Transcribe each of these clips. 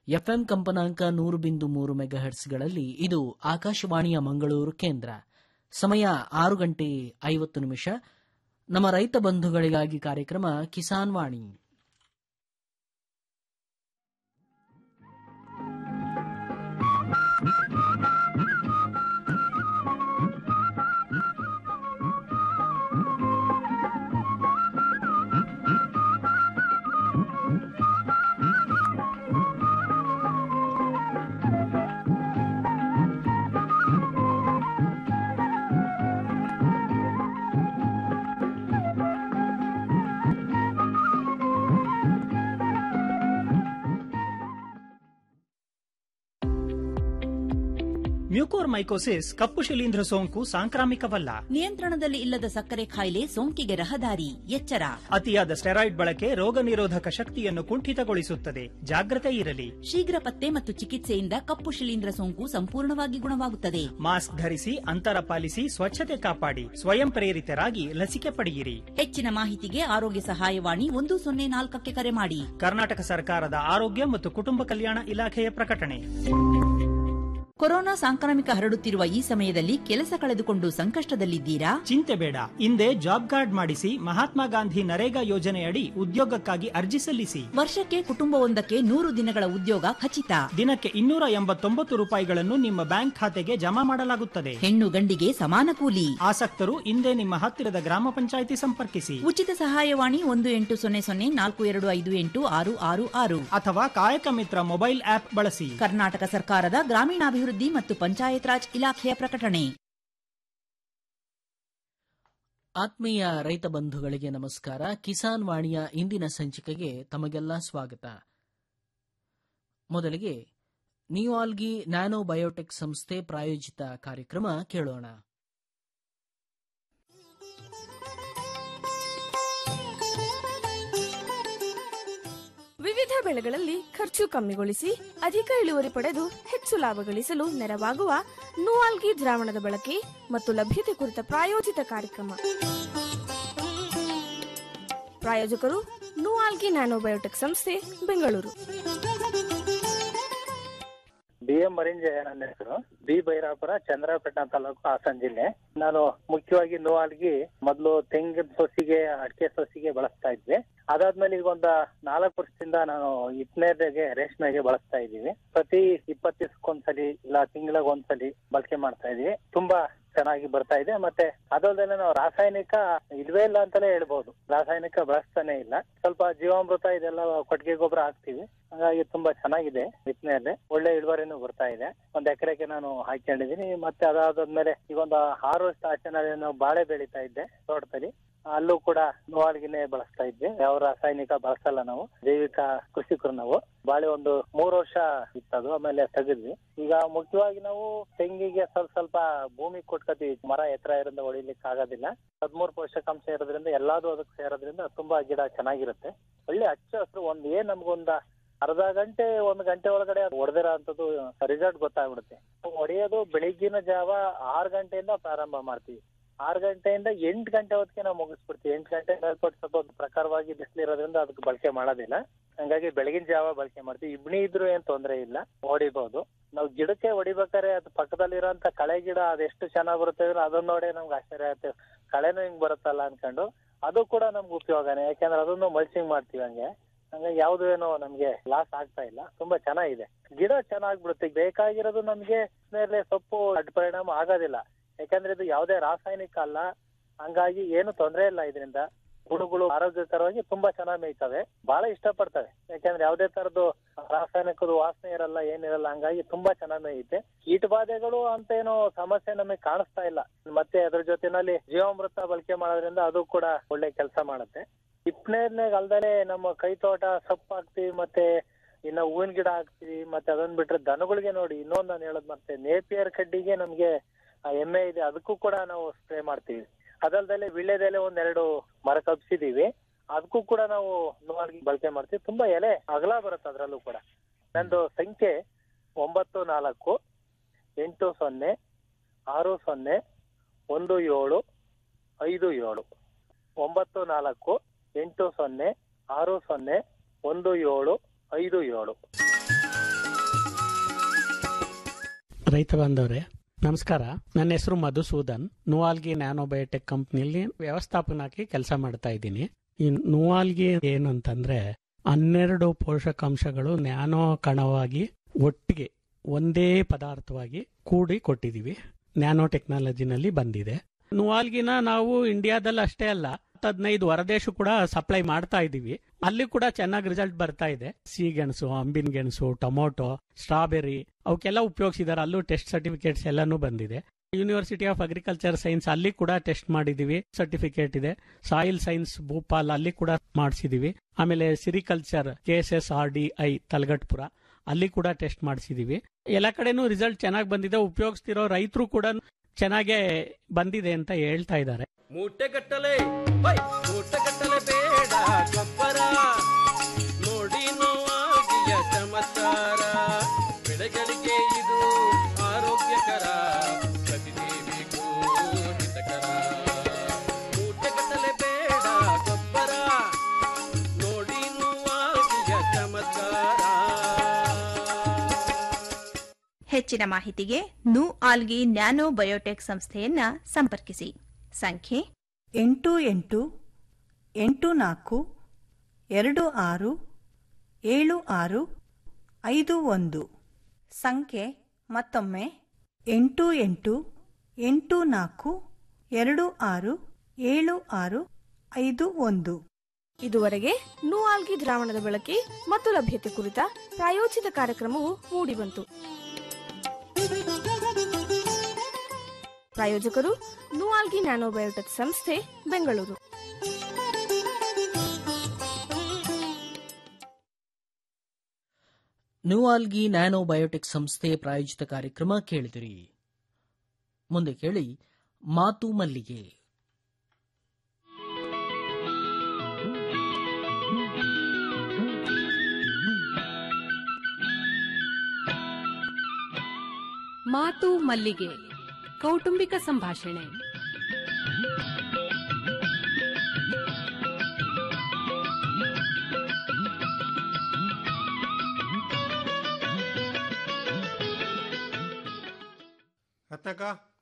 FM ಕಂಪನಾಂಕ ನೂರು ಬಿಂದು ಮೂರು ಮೆಗಾಹೆಟ್ಸ್ಗಳಲ್ಲಿ ಇದು ಆಕಾಶವಾಣಿಯ ಮಂಗಳೂರು ಕೇಂದ್ರ ಸಮಯ ಆರು ಗಂಟೆ ಐವತ್ತು ನಿಮಿಷ ನಮ್ಮ ರೈತ ಬಂಧುಗಳಿಗಾಗಿ ಕಾರ್ಯಕ್ರಮ ಕಿಸಾನ್ ವಾಣಿ ಮ್ಯೂಕೋರ್ಮೈಕೋಸಿಸ್ ಕಪ್ಪು ಶಿಲೀಂಧ್ರ ಸೋಂಕು ಸಾಂಕ್ರಾಮಿಕವಲ್ಲ ನಿಯಂತ್ರಣದಲ್ಲಿ ಇಲ್ಲದ ಸಕ್ಕರೆ ಕಾಯಿಲೆ ಸೋಂಕಿಗೆ ರಹದಾರಿ ಎಚ್ಚರ ಅತಿಯಾದ ಸ್ಟೆರಾಯ್ಡ್ ಬಳಕೆ ರೋಗ ನಿರೋಧಕ ಶಕ್ತಿಯನ್ನು ಕುಂಠಿತಗೊಳಿಸುತ್ತದೆ ಜಾಗ್ರತೆ ಇರಲಿ ಶೀಘ್ರ ಪತ್ತೆ ಮತ್ತು ಚಿಕಿತ್ಸೆಯಿಂದ ಕಪ್ಪು ಶಿಲೀಂಧ್ರ ಸೋಂಕು ಸಂಪೂರ್ಣವಾಗಿ ಗುಣವಾಗುತ್ತದೆ ಮಾಸ್ಕ್ ಧರಿಸಿ ಅಂತರ ಪಾಲಿಸಿ ಸ್ವಚ್ಛತೆ ಕಾಪಾಡಿ ಸ್ವಯಂ ಪ್ರೇರಿತರಾಗಿ ಲಸಿಕೆ ಪಡೆಯಿರಿ ಹೆಚ್ಚಿನ ಮಾಹಿತಿಗೆ ಆರೋಗ್ಯ ಸಹಾಯವಾಣಿ ಒಂದು ಸೊನ್ನೆ ನಾಲ್ಕಕ್ಕೆ ಕರೆ ಮಾಡಿ ಕರ್ನಾಟಕ ಸರ್ಕಾರದ ಆರೋಗ್ಯ ಮತ್ತು ಕುಟುಂಬ ಕಲ್ಯಾಣ ಇಲಾಖೆಯ ಪ್ರಕಟಣೆ ಕೊರೋನಾ ಸಾಂಕ್ರಾಮಿಕ ಹರಡುತ್ತಿರುವ ಈ ಸಮಯದಲ್ಲಿ ಕೆಲಸ ಕಳೆದುಕೊಂಡು ಸಂಕಷ್ಟದಲ್ಲಿದ್ದೀರಾ ಚಿಂತೆ ಬೇಡ ಹಿಂದೆ ಜಾಬ್ ಕಾರ್ಡ್ ಮಾಡಿಸಿ ಮಹಾತ್ಮ ಗಾಂಧಿ ನರೇಗಾ ಯೋಜನೆಯಡಿ ಉದ್ಯೋಗಕ್ಕಾಗಿ ಅರ್ಜಿ ಸಲ್ಲಿಸಿ ವರ್ಷಕ್ಕೆ ಕುಟುಂಬವೊಂದಕ್ಕೆ ನೂರು ದಿನಗಳ ಉದ್ಯೋಗ ಖಚಿತ ದಿನಕ್ಕೆ ಇನ್ನೂರ ಎಂಬತ್ತೊಂಬತ್ತು ರೂಪಾಯಿಗಳನ್ನು ನಿಮ್ಮ ಬ್ಯಾಂಕ್ ಖಾತೆಗೆ ಜಮಾ ಮಾಡಲಾಗುತ್ತದೆ ಹೆಣ್ಣು ಗಂಡಿಗೆ ಸಮಾನ ಕೂಲಿ ಆಸಕ್ತರು ಹಿಂದೆ ನಿಮ್ಮ ಹತ್ತಿರದ ಗ್ರಾಮ ಪಂಚಾಯಿತಿ ಸಂಪರ್ಕಿಸಿ ಉಚಿತ ಸಹಾಯವಾಣಿ ಒಂದು ಎಂಟು ಸೊನ್ನೆ ಸೊನ್ನೆ ನಾಲ್ಕು ಎರಡು ಐದು ಎಂಟು ಆರು ಆರು ಆರು ಅಥವಾ ಕಾಯಕ ಮಿತ್ರ ಮೊಬೈಲ್ ಆಪ್ ಬಳಸಿ ಕರ್ನಾಟಕ ಸರ್ಕಾರದ ಗ್ರಾಮೀಣಾಭಿವೃದ್ಧಿ ಮತ್ತು ಪಂಚಾಯತ್ ರಾಜ್ ಇಲಾಖೆಯ ಪ್ರಕಟಣೆ ಆತ್ಮೀಯ ರೈತ ಬಂಧುಗಳಿಗೆ ನಮಸ್ಕಾರ ಕಿಸಾನ್ ವಾಣಿಯ ಇಂದಿನ ಸಂಚಿಕೆಗೆ ತಮಗೆಲ್ಲ ಸ್ವಾಗತ ಮೊದಲಿಗೆ ನ್ಯೂಆಲ್ಗಿ ನ್ಯಾನೋ ಬಯೋಟೆಕ್ ಸಂಸ್ಥೆ ಪ್ರಾಯೋಜಿತ ಕಾರ್ಯಕ್ರಮ ಕೇಳೋಣ ವಿವಿಧ ಬೆಳೆಗಳಲ್ಲಿ ಖರ್ಚು ಕಮ್ಮಿಗೊಳಿಸಿ ಅಧಿಕ ಇಳುವರಿ ಪಡೆದು ಹೆಚ್ಚು ಲಾಭ ಗಳಿಸಲು ನೆರವಾಗುವ ನೂಆಲ್ಗಿ ದ್ರಾವಣದ ಬಳಕೆ ಮತ್ತು ಲಭ್ಯತೆ ಕುರಿತ ಪ್ರಾಯೋಜಿತ ಕಾರ್ಯಕ್ರಮ ಪ್ರಾಯೋಜಕರು ನೂಆಲ್ಗಿ ನ್ಯಾನೋಬಯೋಟೆಕ್ ಸಂಸ್ಥೆ ಬೆಂಗಳೂರು ಬಿ ಎಂ ಮರಿಂಜಯ ನನ್ನ ಹೆಸರು ಬಿ ಭೈರಾಪುರ ಚಂದ್ರಪಟ್ಟಣ ತಾಲೂಕು ಹಾಸನ ಜಿಲ್ಲೆ ನಾನು ಮುಖ್ಯವಾಗಿ ನೋವಾಲ್ಗಿ ಮೊದಲು ತೆಂಗಿನ ಸೊಸಿಗೆ ಅಡಿಕೆ ಸೊಸಿಗೆ ಬಳಸ್ತಾ ಇದ್ವಿ ಅದಾದ್ಮೇಲೆ ಈಗ ಒಂದ ನಾಲ್ಕು ವರ್ಷದಿಂದ ನಾನು ಇಪ್ಪನೇದಾಗೆ ರೇಷ್ಮೆಗೆ ಬಳಸ್ತಾ ಇದ್ದೀವಿ ಪ್ರತಿ ಇಪ್ಪತ್ತು ದಿವಸಕ್ಕೊಂದ್ಸಲಿ ಇಲ್ಲ ತಿಂಗಳಿಗೆ ಒಂದ್ಸಲಿ ಬಳಕೆ ಮಾಡ್ತಾ ಇದೀವಿ ತುಂಬಾ ಚೆನ್ನಾಗಿ ಬರ್ತಾ ಇದೆ ಮತ್ತೆ ಅದಲ್ಲದೆ ನಾವು ರಾಸಾಯನಿಕ ಇಲ್ವೇ ಇಲ್ಲ ಅಂತಾನೆ ಹೇಳ್ಬೋದು ರಾಸಾಯನಿಕ ಬಳಸ್ತಾನೆ ಇಲ್ಲ ಸ್ವಲ್ಪ ಜೀವಾಮೃತ ಇದೆಲ್ಲ ಕೊಟ್ಟಿಗೆ ಗೊಬ್ಬರ ಹಾಕ್ತಿವಿ ಹಾಗಾಗಿ ತುಂಬಾ ಚೆನ್ನಾಗಿದೆ ಬಿತ್ತನೆಯಲ್ಲಿ ಒಳ್ಳೆ ಇಳುವರಿನೂ ಬರ್ತಾ ಇದೆ ಒಂದ್ ಎಕರೆಗೆ ನಾನು ಹಾಕೊಂಡಿದೀನಿ ಮತ್ತೆ ಅದಾದ್ಮೇಲೆ ಈಗ ಒಂದು ಆರು ವರ್ಷ ಆಚೆ ನಾವು ಬಾಳೆ ಬೆಳೀತಾ ಇದ್ದೆ ತೋಟದಲ್ಲಿ ಅಲ್ಲೂ ಕೂಡ ನೋವಾಲ್ಗಿನೇ ಬಳಸ್ತಾ ಇದ್ವಿ ಯಾವ ರಾಸಾಯನಿಕ ಬಳಸಲ್ಲ ನಾವು ಜೈವಿಕ ಕೃಷಿಕರು ನಾವು ಬಾಳೆ ಒಂದು ಮೂರು ವರ್ಷ ಇತ್ತದು ಆಮೇಲೆ ತೆಗೆದ್ವಿ ಈಗ ಮುಖ್ಯವಾಗಿ ನಾವು ತೆಂಗಿಗೆ ಸ್ವಲ್ಪ ಸ್ವಲ್ಪ ಭೂಮಿ ಕೊಟ್ಕೋತೀವಿ ಮರ ಎತ್ತರ ಇರೋದ್ರಿಂದ ಹೊಡಿಲಿಕ್ಕೆ ಆಗೋದಿಲ್ಲ ಹದಿಮೂರು ಪೋಷಕಾಂಶ ಇರೋದ್ರಿಂದ ಎಲ್ಲಾದು ಅದಕ್ಕೆ ಸೇರೋದ್ರಿಂದ ತುಂಬಾ ಗಿಡ ಚೆನ್ನಾಗಿರುತ್ತೆ ಒಳ್ಳೆ ಹಚ್ಚ ಹಸಿರು ಒಂದ್ ಏನ್ ನಮ್ಗೊಂದ ಅರ್ಧ ಗಂಟೆ ಒಂದ್ ಗಂಟೆ ಒಳಗಡೆ ಅದು ಹೊಡೆದಿರೋ ಅಂತದ್ದು ರಿಸಲ್ಟ್ ಗೊತ್ತಾಗ್ಬಿಡುತ್ತೆ ಹೊಡೆಯೋದು ಬೆಳಿಗ್ಗಿನ ಜಾವ ಆರು ಗಂಟೆಯಿಂದ ಪ್ರಾರಂಭ ಮಾಡ್ತೀವಿ ಆರು ಗಂಟೆಯಿಂದ ಎಂಟು ಗಂಟೆ ಹೊತ್ತಿಗೆ ನಾವು ಮುಗಿಸ್ಬಿಡ್ತೀವಿ ಎಂಟು ಗಂಟೆ ಮೇಲ್ಪಟ್ಟು ಸ್ವಲ್ಪ ಒಂದು ಪ್ರಕಾರವಾಗಿ ಬಿಸಿಲಿರೋದ್ರಿಂದ ಅದಕ್ಕೆ ಬಳಕೆ ಮಾಡೋದಿಲ್ಲ ಹಂಗಾಗಿ ಬೆಳಗಿನ ಜಾವ ಬಳಕೆ ಮಾಡ್ತೀವಿ ಇಬ್ಣಿ ಇದ್ರು ಏನ್ ತೊಂದ್ರೆ ಇಲ್ಲ ಹೊಡಿಬಹುದು ನಾವು ಗಿಡಕ್ಕೆ ಹೊಡಿಬೇಕಾದ್ರೆ ಅದು ಪಕ್ಕದಲ್ಲಿರೋಂತ ಕಳೆ ಗಿಡ ಅದೆಷ್ಟು ಚೆನ್ನಾಗ್ ಬರುತ್ತೆ ಅಂದ್ರೆ ಅದನ್ನ ನೋಡಿ ನಮ್ಗೆ ಆಶ್ಚರ್ಯ ಆಗುತ್ತೆ ಕಳೆನೂ ಹಿಂಗ್ ಬರುತ್ತಲ್ಲ ಅನ್ಕೊಂಡು ಅದು ಕೂಡ ನಮ್ಗೆ ಉಪಯೋಗನೇ ಯಾಕಂದ್ರೆ ಅದನ್ನು ಮಲ್ಚಿಂಗ್ ಮಾಡ್ತೀವಿ ಹಂಗೆ ಹಂಗಾಗಿ ಯಾವ್ದು ಏನೋ ನಮ್ಗೆ ಲಾಸ್ ಆಗ್ತಾ ಇಲ್ಲ ತುಂಬಾ ಚೆನ್ನಾಗಿದೆ ಗಿಡ ಚೆನ್ನಾಗ್ ಬಿಡುತ್ತೆ ಬೇಕಾಗಿರೋದು ನಮ್ಗೆ ಮೇಲೆ ಸೊಪ್ಪು ಅಡ್ಡ ಪರಿಣಾಮ ಆಗೋದಿಲ್ಲ ಯಾಕಂದ್ರೆ ಇದು ಯಾವುದೇ ರಾಸಾಯನಿಕ ಅಲ್ಲ ಹಂಗಾಗಿ ಏನು ತೊಂದರೆ ಇಲ್ಲ ಇದರಿಂದ ಹುಳುಗಳು ಆರೋಗ್ಯಕರವಾಗಿ ತುಂಬಾ ಚೆನ್ನಾಗಿ ಮೇಯ್ತವೆ ಬಹಳ ಇಷ್ಟಪಡ್ತವೆ ಯಾಕಂದ್ರೆ ಯಾವುದೇ ತರದ್ದು ರಾಸಾಯನಿಕದ ವಾಸನೆ ಇರಲ್ಲ ಏನಿರಲ್ಲ ಹಂಗಾಗಿ ತುಂಬಾ ಚೆನ್ನಾಗಿ ಮೇಯುತ್ತೆ ಕೀಟ ಬಾಧೆಗಳು ಅಂತ ಏನೋ ಸಮಸ್ಯೆ ನಮಗೆ ಕಾಣಿಸ್ತಾ ಇಲ್ಲ ಮತ್ತೆ ಅದ್ರ ಜೊತೆನಲ್ಲಿ ಜೀವಾಮೃತ ಬಳಕೆ ಮಾಡೋದ್ರಿಂದ ಅದು ಕೂಡ ಒಳ್ಳೆ ಕೆಲಸ ಮಾಡುತ್ತೆ ಇಪ್ಪನೇದ್ನಾಗ ಅಲ್ದಲೆ ನಮ್ಮ ಕೈ ತೋಟ ಸೊಪ್ಪು ಹಾಕ್ತಿವಿ ಮತ್ತೆ ಇನ್ನ ಹೂವಿನ ಗಿಡ ಹಾಕ್ತಿವಿ ಮತ್ತೆ ಅದನ್ನ ಬಿಟ್ರೆ ದನಗಳಿಗೆ ನೋಡಿ ಇನ್ನೊಂದ್ ನಾನು ಹೇಳೋದ್ ಮತ್ತೆ ನೇಪಿಯರ್ ಕಡ್ಡಿಗೆ ನಮ್ಗೆ ಆ ಎಮ್ಮೆ ಇದೆ ಅದಕ್ಕೂ ಕೂಡ ನಾವು ಸ್ಪ್ರೇ ಮಾಡ್ತೀವಿ ಅದಲ್ದಲೆ ವಿಳ್ಯದೆಲೆ ಒಂದೆರಡು ಮರ ಕಬ್ಸಿದೀವಿ ಅದಕ್ಕೂ ಕೂಡ ನಾವು ನೋವಾಗಿ ಬಳಕೆ ಮಾಡ್ತೀವಿ ತುಂಬಾ ಎಲೆ ಅಗಲ ಬರುತ್ತೆ ಅದ್ರಲ್ಲೂ ಕೂಡ ನಂದು ಸಂಖ್ಯೆ ಒಂಬತ್ತು ನಾಲ್ಕು ಎಂಟು ಸೊನ್ನೆ ಆರು ಸೊನ್ನೆ ಒಂದು ಏಳು ಐದು ಏಳು ಒಂಬತ್ತು ನಾಲ್ಕು ಎಂಟು ಸೊನ್ನೆ ಆರು ಸೊನ್ನೆ ಒಂದು ಏಳು ಐದು ಏಳು ರೈತ ಬಾಂಧವ್ರೆ ನಮಸ್ಕಾರ ನನ್ನ ಹೆಸರು ಮಧುಸೂದನ್ ನುವಾಲ್ಗಿ ನ್ಯಾನೋಬಯೋಟೆಕ್ ಕಂಪ್ನಿಯಲ್ಲಿ ವ್ಯವಸ್ಥಾಪನಾಗಿ ಕೆಲಸ ಮಾಡ್ತಾ ಇದ್ದೀನಿ ಈ ನುವಾಲ್ಗಿ ಏನು ಅಂತಂದ್ರೆ ಹನ್ನೆರಡು ಪೋಷಕಾಂಶಗಳು ನ್ಯಾನೋ ಕಣವಾಗಿ ಒಟ್ಟಿಗೆ ಒಂದೇ ಪದಾರ್ಥವಾಗಿ ಕೂಡಿ ಕೊಟ್ಟಿದ್ದೀವಿ ನ್ಯಾನೋ ಟೆಕ್ನಾಲಜಿನಲ್ಲಿ ಬಂದಿದೆ ನುವಾಲ್ಗಿನ ನಾವು ಇಂಡಿಯಾದಲ್ಲಿ ಅಷ್ಟೇ ಅಲ್ಲ ಹತ್ತು ಹದಿನೈದು ಹೊರದೇಶ ಕೂಡ ಸಪ್ಲೈ ಮಾಡ್ತಾ ಇದ್ದೀವಿ ಅಲ್ಲಿ ಕೂಡ ಚೆನ್ನಾಗಿ ರಿಸಲ್ಟ್ ಬರ್ತಾ ಇದೆ ಸಿಗೆಣಸು ಅಂಬಿನ ಗೆಣಸು ಟೊಮೊಟೊ ಸ್ಟ್ರಾಬೆರಿ ಅವಕ್ಕೆಲ್ಲ ಉಪಯೋಗಿಸಿದಾರೆ ಅಲ್ಲೂ ಟೆಸ್ಟ್ ಸರ್ಟಿಫಿಕೇಟ್ಸ್ ಎಲ್ಲಾನು ಬಂದಿದೆ ಯೂನಿವರ್ಸಿಟಿ ಆಫ್ ಅಗ್ರಿಕಲ್ಚರ್ ಸೈನ್ಸ್ ಅಲ್ಲಿ ಕೂಡ ಟೆಸ್ಟ್ ಮಾಡಿದೀವಿ ಸರ್ಟಿಫಿಕೇಟ್ ಇದೆ ಸಾಯಿಲ್ ಸೈನ್ಸ್ ಭೂಪಾಲ್ ಅಲ್ಲಿ ಕೂಡ ಮಾಡಿಸಿದೀವಿ ಆಮೇಲೆ sericulture K S S R D I Talagatpura ಅಲ್ಲಿ ಕೂಡ ಟೆಸ್ಟ್ ಮಾಡಿಸಿದೀವಿ ಎಲ್ಲ ಕಡೆನೂ ರಿಸಲ್ಟ್ ಚೆನ್ನಾಗಿ ಬಂದಿದೆ ಉಪಯೋಗಿಸ್ತಿರೋ ರೈತರು ಕೂಡ ಚೆನ್ನಾಗೇ ಬಂದಿದೆ ಅಂತ ಹೇಳ್ತಾ ಇದ್ದಾರೆ ಮೂಟೆಗಟ್ಟಲೆ ಹೈ ಮೂಟೆಗಟ್ಟಲೆ ಬೇಡ ಗೊಬ್ಬರ ನೋಡಿ ನೋವಾಗಿಯ ಚಮತ್ಕಾರ ಬೆಳೆಗಳಿಗೆ ಇದು ಆರೋಗ್ಯಕರ ಪ್ರತಿದೇವಿಗೂ ಹಿತಕರ ಮೂಟೆಗಟ್ಟಲೆ ಬೇಡ ಗೊಬ್ಬರ ನೋಡಿ ನೋವಾಗಿಯ ಚಮತ್ಕಾರ ಹೆಚ್ಚಿನ ಮಾಹಿತಿಗೆ ನು ಆಲ್ಗಿ ನ್ಯಾನೋ ಬಯೋಟೆಕ್ ಸಂಸ್ಥೆಯನ್ನ ಸಂಪರ್ಕಿಸಿ ಸಂಖ್ಯೆ ಎಂಟು ಎಂಟು ಎಂಟು ನಾಲ್ಕು ಎರಡು ಆರು ಏಳು ಆರು ಐದು ಒಂದು ಸಂಖ್ಯೆ ಮತ್ತೊಮ್ಮೆ ಎಂಟು ಎಂಟು ಎಂಟು ನಾಲ್ಕು ಎರಡು ಆರು ಏಳು ಆರು ಐದು ಒಂದು ಇದುವರೆಗೆ ನೂಆಲ್ಗಿ ದ್ರಾವಣದ ಬಳಕೆ ಮತ್ತು ಲಭ್ಯತೆ ಕುರಿತ ಪ್ರಾಯೋಜಿತ ಕಾರ್ಯಕ್ರಮವು ಮೂಡಿಬಂತು ಪ್ರಾಯೋಜಕರು ನೂಆಲ್ಗಿ ನ್ಯಾನೋಬಯೋಟೆಕ್ ಸಂಸ್ಥೆ ಬೆಂಗಳೂರು ನ್ಯೂಆಲ್ಗಿ ನ್ಯಾನೋ ಬಯೋಟೆಕ್ ಸಂಸ್ಥೆ ಪ್ರಾಯೋಜಿತ ಕಾರ್ಯಕ್ರಮ ಕೇಳಿದಿರಿ ಮುಂದೆ ಕೇಳಿ ಮಾತು ಮಲ್ಲಿಗೆ ಮಾತು ಮಲ್ಲಿಗೆ ಕೌಟುಂಬಿಕ ಸಂಭಾಷಣೆ ರತ್ನಾಕ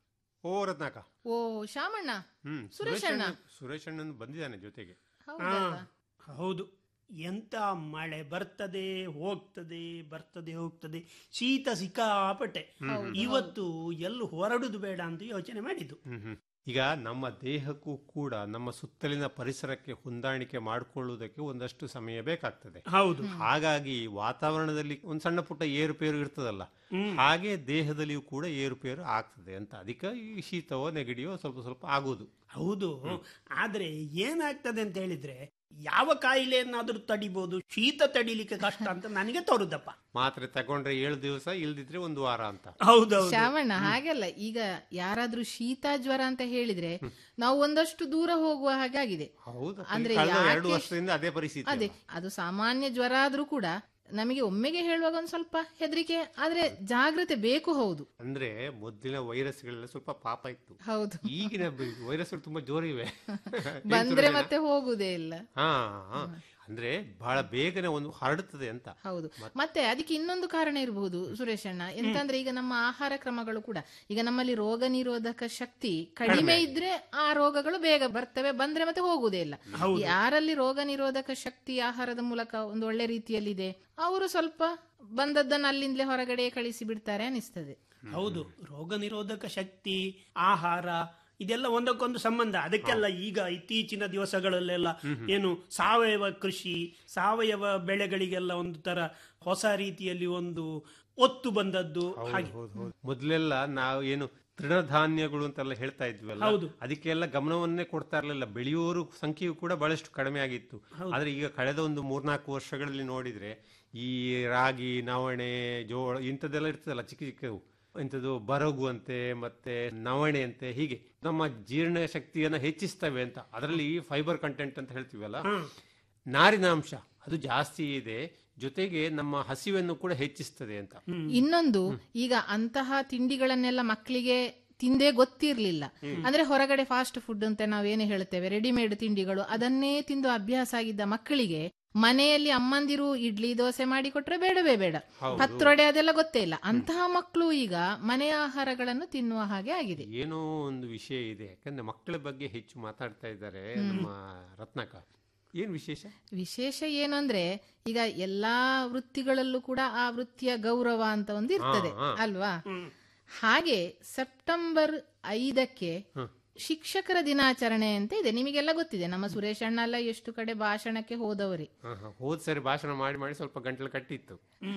ಓ ರತ್ನಾಕ ಓ ಶಾಮಣ್ಣ ಹ್ಮ್ ಸುರೇಶ್ ಅಣ್ಣ. ಸುರೇಶ್ ಅಣ್ಣನ್ ಬಂದಿದ್ದಾನೆ ಜೊತೆಗೆ ಹೌದಲ್ವಾ? ಹೌದು ಎಂತ ಮಳೆ ಬರ್ತದೆ ಹೋಗ್ತದೆ ಬರ್ತದೆ ಹೋಗ್ತದೆ ಶೀತ ಸಿಕ್ಕಾಪಟ್ಟೆ ಹೌದು, ಇವತ್ತು ಎಲ್ಲೂ ಹೊರಡುದು ಬೇಡ ಅಂತ ಯೋಚನೆ ಮಾಡಿದ್ದು ಹ್ಮ್ ಹ್ಮ್ ಈಗ ನಮ್ಮ ದೇಹಕ್ಕೂ ಕೂಡ ನಮ್ಮ ಸುತ್ತಲಿನ ಪರಿಸರಕ್ಕೆ ಹೊಂದಾಣಿಕೆ ಮಾಡಿಕೊಳ್ಳುವುದಕ್ಕೆ ಒಂದಷ್ಟು ಸಮಯ ಬೇಕಾಗ್ತದೆ ಹೌದು. ಹಾಗಾಗಿ ವಾತಾವರಣದಲ್ಲಿ ಒಂದು ಸಣ್ಣ ಪುಟ್ಟ ಏರುಪೇರು ಇರ್ತದಲ್ಲ ಹಾಗೆ ದೇಹದಲ್ಲಿಯೂ ಕೂಡ ಏರುಪೇರು ಆಗ್ತದೆ ಅಂತ ಅದಕ್ಕೆ ಈ ಶೀತವೋ ನೆಗಡಿಯೋ ಸ್ವಲ್ಪ ಸ್ವಲ್ಪ ಆಗುವುದು ಹೌದು ಆದ್ರೆ ಏನಾಗ್ತದೆ ಅಂತ ಹೇಳಿದ್ರೆ ಯಾವ ಕಾಯಿಲೆಯನ್ನಾದ್ರೂ ತಡಿಬಹುದು ಶೀತ ತಡಿಲಿಕ್ಕೆ ಕಷ್ಟ ಅಂತ ನನಗೆ ತೋರುದಪ್ಪ ಮಾತ್ರೆ ತಗೊಂಡ್ರೆ ಏಳು ದಿವಸ ಇಲ್ದಿದ್ರೆ ಒಂದು ವಾರ ಅಂತ ಹೌದೌದು ಶ್ಯಾಮಣ್ಣ ಹಾಗಲ್ಲ ಈಗ ಯಾರಾದ್ರೂ ಶೀತ ಜ್ವರ ಅಂತ ಹೇಳಿದ್ರೆ ನಾವು ಒಂದಷ್ಟು ದೂರ ಹೋಗುವ ಹಾಗೆ ಆಗಿದೆ ಹೌದು ಅಂದ್ರೆ ಕಳೆದ ಯಾಕೆ- ಎರಡು ವರ್ಷದಿಂದ ಅದೇ ಪರಿಸ್ಥಿತಿ ಅದೇ ಅದು ಸಾಮಾನ್ಯ ಜ್ವರ ಆದ್ರೂ ಕೂಡ ನಮಗೆ ಒಮ್ಮೆಗೆ ಹೇಳುವಾಗ ಒಂದ್ ಸ್ವಲ್ಪ ಹೆದರಿಕೆ ಆದ್ರೆ ಜಾಗ್ರತೆ ಬೇಕು ಹೌದು ಅಂದ್ರೆ ಮೊದಲಿನ ವೈರಸ್ಗಳೆಲ್ಲ ಸ್ವಲ್ಪ ಪಾಪ ಇತ್ತು ಹೌದು ಈಗಿನ ವೈರಸ್ಗಳು ತುಂಬಾ ಜೋರಿವೆ ಬಂದ್ರೆ ಮತ್ತೆ ಹೋಗುದೇ ಇಲ್ಲ ಹಾ ಹಾ. ಅಂದ್ರೆ ಬಹಳ ಬೇಗನೆ ಒಂದು ಹರಡುತ್ತದೆ ಅಂತ ಹೌದು ಮತ್ತೆ ಅದಕ್ಕೆ ಇನ್ನೊಂದು ಕಾರಣ ಇರಬಹುದು ಸುರೇಶ್ ಅಣ್ಣ ಎಂತಂದ್ರೆ ಈಗ ನಮ್ಮ ಆಹಾರ ಕ್ರಮಗಳು ಕೂಡ ಈಗ ನಮ್ಮಲ್ಲಿ ರೋಗ ನಿರೋಧಕ ಶಕ್ತಿ ಕಡಿಮೆ ಇದ್ರೆ ಆ ರೋಗಗಳು ಬೇಗ ಬರ್ತವೆ ಬಂದ್ರೆ ಮತ್ತೆ ಹೋಗುದೇ ಇಲ್ಲ ಹೌದು. ಯಾರಲ್ಲಿ ರೋಗ ನಿರೋಧಕ ಶಕ್ತಿ ಆಹಾರದ ಮೂಲಕ ಒಂದು ಒಳ್ಳೆ ರೀತಿಯಲ್ಲಿದೆ ಅವರು ಸ್ವಲ್ಪ ಬಂದದ್ದನ್ನು ಅಲ್ಲಿಂದಲೇ ಹೊರಗಡೆ ಕಳಿಸಿ ಬಿಡ್ತಾರೆ ಅನಿಸ್ತದೆ ಹೌದು ರೋಗ ನಿರೋಧಕ ಶಕ್ತಿ ಆಹಾರ ಇದೆಲ್ಲ ಒಂದಕ್ಕೊಂದು ಸಂಬಂಧ ಅದಕ್ಕೆಲ್ಲ ಈಗ ಇತ್ತೀಚಿನ ದಿವಸಗಳಲ್ಲೆಲ್ಲ ಏನು ಸಾವಯವ ಕೃಷಿ ಸಾವಯವ ಬೆಳೆಗಳಿಗೆಲ್ಲ ಒಂದು ತರ ಹೊಸ ರೀತಿಯಲ್ಲಿ ಒಂದು ಒತ್ತು ಬಂದದ್ದು ಹಾಗೆ ಮೊದಲೆಲ್ಲ ನಾವು ಏನು ತೃಣಧಾನ್ಯಗಳು ಅಂತೆಲ್ಲ ಹೇಳ್ತಾ ಇದ್ವಲ್ಲ ಹೌದು. ಅದಕ್ಕೆಲ್ಲ ಗಮನವನ್ನೇ ಕೊಡ್ತಾ ಇರಲಿಲ್ಲ ಬೆಳೆಯೋರು ಸಂಖ್ಯೆಯು ಕೂಡ ಬಹಳಷ್ಟು ಕಡಿಮೆ ಆಗಿತ್ತು ಆದ್ರೆ ಈಗ ಕಳೆದ ಒಂದು ಮೂರ್ನಾಲ್ಕು ವರ್ಷಗಳಲ್ಲಿ ನೋಡಿದ್ರೆ ಈ ರಾಗಿ ನವಣೆ ಜೋಳ ಇಂಥದ್ದೆಲ್ಲ ಇರ್ತದಲ್ಲ ಚಿಕ್ಕ ಚಿಕ್ಕವು ಇಂಥದ್ದು ಬರಗು ಅಂತೆ ಮತ್ತೆ ನವಣೆ ಅಂತೆ ಹೀಗೆ ನಮ್ಮ ಜೀರ್ಣ ಶಕ್ತಿಯನ್ನ ಹೆಚ್ಚಿಸ್ತವೆ ಅಂತ ಅದರಲ್ಲಿ ಫೈಬರ್ ಕಂಟೆಂಟ್ ಅಂತ ಹೇಳ್ತೀವಲ್ಲ ನಾರಿನಾಂಶ ಅದು ಜಾಸ್ತಿ ಇದೆ ಜೊತೆಗೆ ನಮ್ಮ ಹಸಿವನ್ನು ಕೂಡ ಹೆಚ್ಚಿಸ್ತದೆ ಅಂತ ಇನ್ನೊಂದು ಈಗ ಅಂತಹ ತಿಂಡಿಗಳನ್ನೆಲ್ಲ ಮಕ್ಕಳಿಗೆ ತಿಂದೇ ಗೊತ್ತಿರ್ಲಿಲ್ಲ ಅಂದ್ರೆ ಹೊರಗಡೆ ಫಾಸ್ಟ್ ಫುಡ್ ಅಂತ ನಾವೇನು ಹೇಳ್ತೇವೆ ರೆಡಿಮೇಡ್ ತಿಂಡಿಗಳು ಅದನ್ನೇ ತಿಂದು ಅಭ್ಯಾಸ ಆಗಿದ್ದ ಮಕ್ಕಳಿಗೆ ಮನೆಯಲ್ಲಿ ಅಮ್ಮಂದಿರು ಇಡ್ಲಿ ದೋಸೆ ಮಾಡಿ ಕೊಟ್ರೆ ಬೇಡವೇ ಬೇಡ ಹೌದು. ಪತ್ರೊಡೆ ಅದೆಲ್ಲ ಗೊತ್ತೇ ಇಲ್ಲ ಅಂತಹ ಮಕ್ಕಳು ಈಗ ಮನೆಯ ಆಹಾರಗಳನ್ನು ತಿನ್ನುವ ಹಾಗೆ ಆಗಿದೆ ಏನೋ ಒಂದು ವಿಷಯ ಇದೆ ಯಾಕಂದ್ರೆ ಮಕ್ಕಳ ಬಗ್ಗೆ ಹೆಚ್ಚು ಮಾತಾಡ್ತಾ ಇದ್ದಾರೆ ಹ್ಮ್. ನಮ್ಮ ರತ್ನಾಕ ಏನ್ ವಿಶೇಷ ವಿಶೇಷ ಏನು ಅಂದ್ರೆ ಈಗ ಎಲ್ಲಾ ವೃತ್ತಿಗಳಲ್ಲೂ ಕೂಡ ಆ ವೃತ್ತಿಯ ಗೌರವ ಅಂತ ಒಂದು ಇರ್ತದೆ ಹಾ, ಹಾ. ಅಲ್ವಾ ಹಾಗೆ ಸೆಪ್ಟೆಂಬರ್ ಐದಕ್ಕೆ ಹ. ಶಿಕ್ಷಕರ ದಿನಾಚರಣೆ ಅಂತ ಇದೆ ನಿಮಗೆಲ್ಲ ಗೊತ್ತಿದೆ ನಮ್ಮ ಸುರೇಶ್ ಅಣ್ಣ ಎಲ್ಲ ಎಷ್ಟು ಕಡೆ ಭಾಷಣಕ್ಕೆ ಹೋದವರೇ ಹ, ಹ. ಹೋದ್ ಸರಿ ಭಾಷಣ ಮಾಡಿ ಮಾಡಿ ಸ್ವಲ್ಪ ಗಂಟಲು ಕಟ್ಟಿತ್ತು